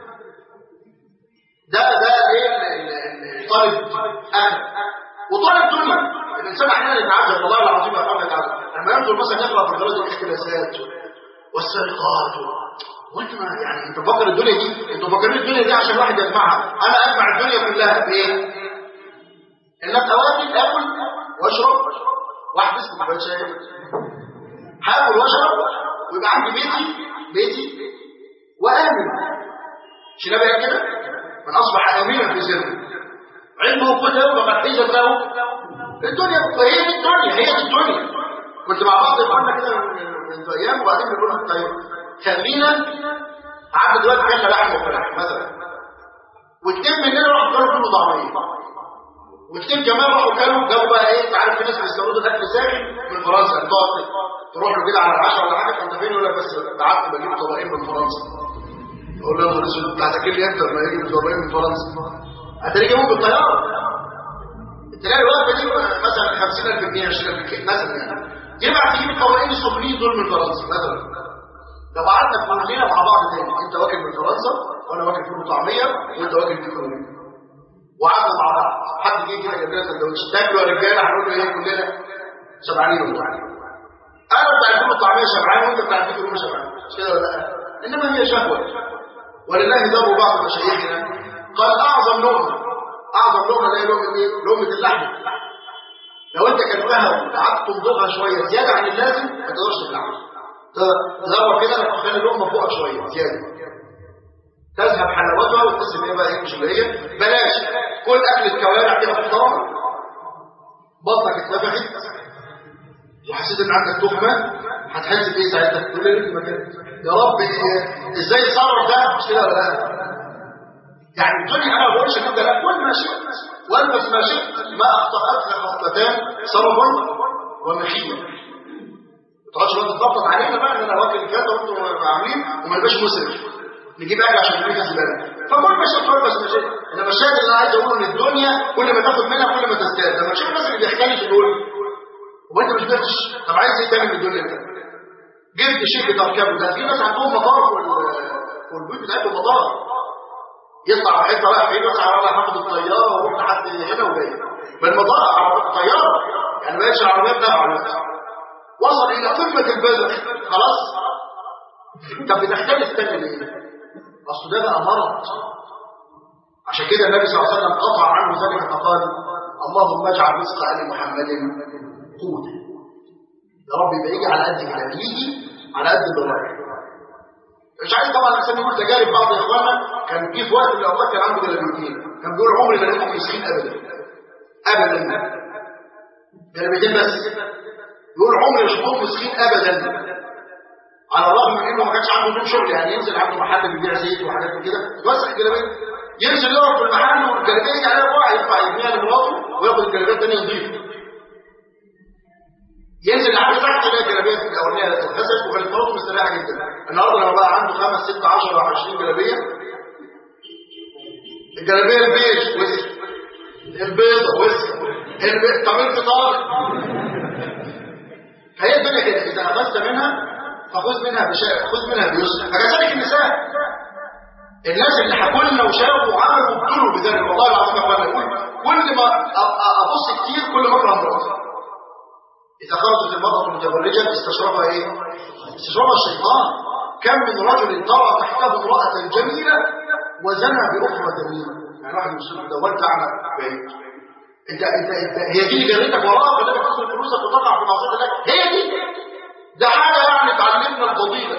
ده ده ايه طالب اهل وطالب دنيا الانسان احيانا يتعجب والله العظيم يا اخوانا يتعجب لما ينظر مثلا يقرا في جرائد الاختلاسات والسرقات وانت ما يعني انت فاكر الدنيا دي انتوا فاكرين الدنيا دي عشان واحد يجمعها انا اجمع الدنيا كلها بايه انك اوامر اكل واشرب واحبس كوبايه شاي هاكل واشرب ويبقى عندي بيتي بيتي وامن مش نبقى كده من اصبح امينا في سره علمه كله وقد حيزت له الدنيا وهي دي الدنيا هي دي الدنيا كنت مع بعض اخواننا كده من ايام وبعدين بنقول لك طيب خلينا عبد دلوقتي كان لحم وفراخ مثلا واثنين مننا راحوا كانوا كله طعميه واثنين كمان راحوا كانوا جابوا بقى ايه انت عارف في ناس بيستوردوا الاكل ساخن من فرنسا تقعد تروح له كده على العشاء ولا حاجه فانت فين يقول لك بس بعت بجيب طبقين من فرنسا اقول له يا انت هتاكل لي امتى لما يجي طبقين من فرنسا هتلاقي جابوه بالطياره تلاقي الوجبه دي مثلا 50000 جنيه 20000 جنيه مثلا يعني يبقى تجيب الطبقين السفليين دول من فرنسا مثلا لو قعدنا كلنا مع بعض تاني انت واكل من فرنسا وانا واكل فول وطعميه وانت واكل فول وطعميه وقعدنا مع بعض حد جه كده جاب لنا سندوتش تاكلوا يا رجاله هنقول له ايه كلنا شبعانين والله انا بتاع الفول والطعميه شبعان وانت بتاع الفول مش شبعان مش كده ولا لا انما هي شهوه ولله دار بعض مشايخنا قال اعظم لقمه اعظم لقمه اللي هي لقمه ايه؟ لقمه اللحم لو انت كلتها وقعدت تمضغها شويه زياده عن اللازم ما تقدرش تبلعها تدور كده انك تخلي اللقمه فوقك شويه زياده تذهب حلاوتها وتحس ان هي بقى ايه مش اللي هي بلاش كل اكل الكوارع كده محترمه بطنك اتنفخت وحسيت ان عندك تخمه هتحس بايه ساعتها تقول لي في مكان يا رب ازاي تصرف ده مش كده ولا لا يعني الدنيا انا ما بقولش كده لا كل ما شئت والبس ما شئت ما اخطاتك خطتان صرف ومخيله ما تقعدش بقى تتنطط علينا بقى ان انا واكل كذا وانتم عاملين وما يبقاش مسرف نجيب اكل عشان نجيب زباله فكل ما شئت والبس ما شئت انما الشاهد اللي انا عايز اقوله ان الدنيا كل ما تاخد منها كل ما تزداد لما تشوف الناس اللي بيحتاجوا دول هو انت مش جبتش طب عايز ايه تاني من الدنيا انت جبت شيء بتركبه ده في ناس عندهم مطار والبيوت بتاعتهم مطار يطلع في حته بقى فين يطلع ولا هاخد الطياره واروح لحد هنا وجاي بالمطار الطياره يعني ما العربيات تبع وصل الى قمه البذخ خلاص طب بتختلف تاني ليه؟ اصل ده بقى مرض عشان كده النبي صلى الله عليه وسلم قطع عنه ذلك فقال اللهم اجعل رزق ال محمد قوتا يا رب يبقى يجي على قد كده يجي على قد الضرر مش عايز طبعا الانسان يقول تجارب بعض اخواننا كان في في وقت من الاوقات كان عنده جلابيتين كان بيقول عمري ما لقيت مسكين ابدا ابدا جلابيتين بس يقول عمري ما شفتهم مسكين ابدا على الرغم من انه ما كانش عنده نوم شغل يعني ينزل عنده محل بيبيع زيت وحاجات كده يوسع الجلابيه ينزل يقف في المحل والجلابيه يجي عليها بقى يدفع يبنيها لمراته وياخد الجلابيه الثانيه نظيفه ينزل لحد تحت يلاقي الجلابيه الاولانيه اتغسلت وكانت مراته مستريحه جدا النهارده لما بقى عنده خمس ست 10 20 جلابيه الجلابيه البيج وسخ البيضه وسخ البيض طب انت طالب فهي الدنيا كده اذا اخذت منها فخذ منها بشيء خذ منها بيسر فكذلك النساء الناس اللي حكوا لنا وشافوا وعملوا وابتلوا بذلك والله العظيم يا اخوانا كل ما ابص كتير كل ما اكره امرأتي إذا خرجت المرأة متبرجة استشرفها إيه؟ استشرفها الشيطان كم من رجل طرى تحته امرأة جميلة وزنى بأخرى جميلة يعني واحد يوصل ده وانت أعمى بعيد انت انت انت هي دي اللي جريتك وراها فلما تصرف فلوسك وتقع في معصيه الله هي دي ده حاجه يعني تعلمنا الفضيله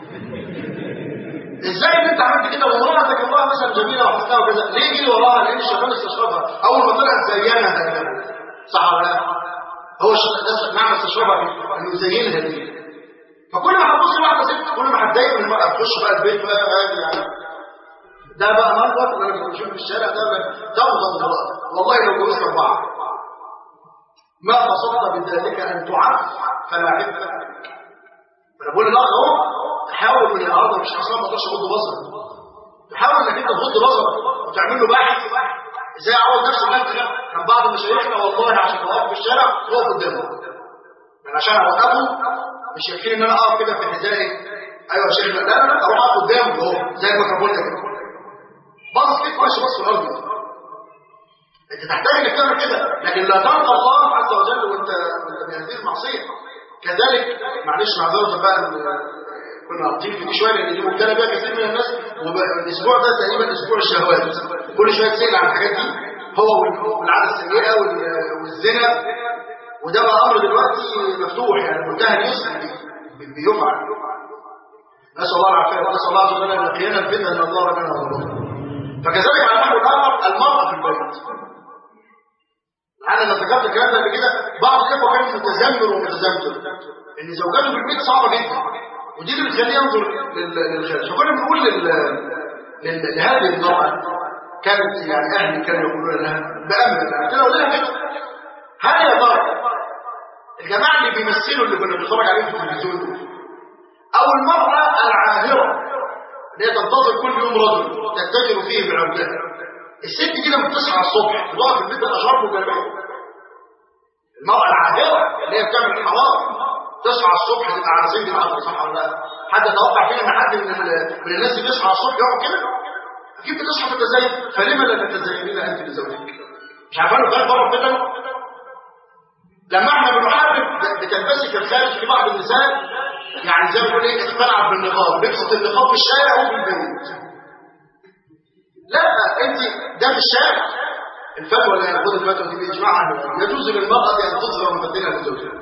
ازاي ان انت عملت كده وامرأتك امرأة مثلا جميله وحسنها وكذا ليه جري وراها لان الشيطان استشرفها اول ما طلعت زينها هكذا صح ولا لا هو معنى استشربها انه يزينها دي فكل ما هتبص واحده ست كل ما هتضايق من المرأة تخش بقى البيت بقى يعني ده بقى منظر اللي انا كنت بشوفه في الشارع ده تغضب المرأة والله لو جوزت اربعه ما قصدت بذلك ان تعف فلا عفه انا بقول لك اهو تحاول من الارض مش اصلا ما تقدرش تغض بصرك تحاول انك انت تغض بصرك وتعمل له بحث ازاي اعود نفس المنهج ده كان بعض مشايخنا والله عشان اوقف في الشارع يقف قدامه يعني عشان اوقفه مش يكفيني ان انا اقف كده في حذائي ايوه يا شيخنا لا لا اروح اقف قدامه اهو زي ما كان بقول كده بص فيك ماشي بص في الارض انت تحتاج انك تعمل كده لكن لا تلقى الله عز وجل وانت وانت بهذه المعصيه كذلك معلش معذره بقى كنا قاطين في دي شويه لان دي مبتلى بيها كثير من الناس والاسبوع ده تقريبا اسبوع الشهوات كل شويه تسال عن الحاجات دي هو والعاده السيئه والزنا وده بقى امر دلوقتي مفتوح يعني منتهى اليسر بيفعل نسال الله العافيه ونسال الله عز وجل ان يقينا الفتنه ان الله ربنا غفور فكذلك على النحو الاخر المراه في البيت انا ذكرت الكلام ده قبل كده بعض الاخوه كان متذمر ومتذمر ان زوجاته في البيت صعبه جدا ودي اللي بتخليه ينظر للخارج فكنا بنقول لل... لل... لهذه المرأة كانت يعني أهلي كانوا يقولون لها بأمن قلت لها لها كده هل يا ترى الجماعة اللي بيمثلوا اللي كنا بنتفرج عليهم في التلفزيون دول أو المرأة العاهرة اللي هي تنتظر كل يوم رجل تتجر فيه بعودها الست دي لما بتصحى الصبح تقف في البيت الأشرار وجلبيه المرأة العاهرة اللي هي بتعمل حرام تصحى الصبح تبقى على زي العصر صح ولا لا حد يتوقع فينا ان حد من, من الناس اللي بيصحى الصبح يقعد كده اكيد بتصحى في التزين فلما لا تتزينين انت لزوجك مش عارفين غير بره الفتن لما احنا بنحارب بتلبسك الخارج في بعض النساء يعني زي ما بيقول ايه تلعب بالنقاب لبست النقاب في الشارع وفي البيت لا انت ده في الشارع الفتوى اللي هناخد الفتوى دي باجماع يجوز للمرأة ان تظهر مفتنها لزوجها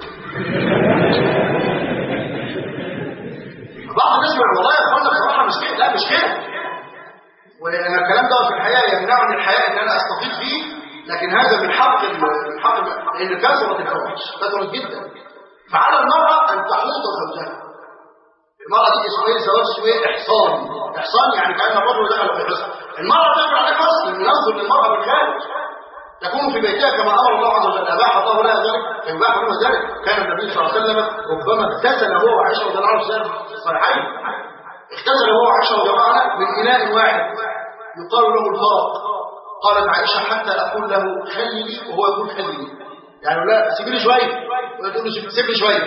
بعض الناس يقول والله يا اخوانا بصراحه مش كده لا مش كده ولان الكلام ده في الحياه يمنعني الحياه ان انا استفيد فيه لكن هذا من حق من حق لان كثرت الفواحش كثرت جدا فعلى المراه ان تحوط زوجها المرأة دي اسمه ايه زواج اسمه ايه احصان احصان يعني كأن الرجل دخل في حصن المرأة تعمل عليك حصن ينظر للمرأة بالخارج تكون في بيتها كما امر الله عز وجل اباح الله لها ذلك فيباح له ذلك كان النبي صلى الله عليه وسلم ربما اغتسل هو وعائشه رضي الله عنها في الصحيحين اغتسل هو وعائشه رضي الله عنها من اناء واحد يقال له الفرق قالت عائشه حتى اقول له خلي وهو يقول خلي يعني لا سيبني شويه وهي تقول له سيبني شويه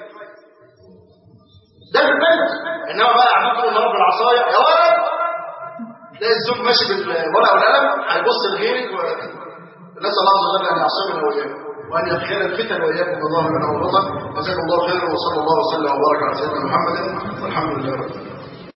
ده في البيت انما بقى عمال تقول لرب العصايه يا ولد تلاقي الزوج ماشي بالورقه والقلم هيبص لغيرك و... نسال الله عز وجل ان يعصمنا واياكم وان يخير الفتن واياكم الله لنا وبطن جزاكم الله خيرا وصلى الله وسلم وبارك على سيدنا محمد والحمد لله رب العالمين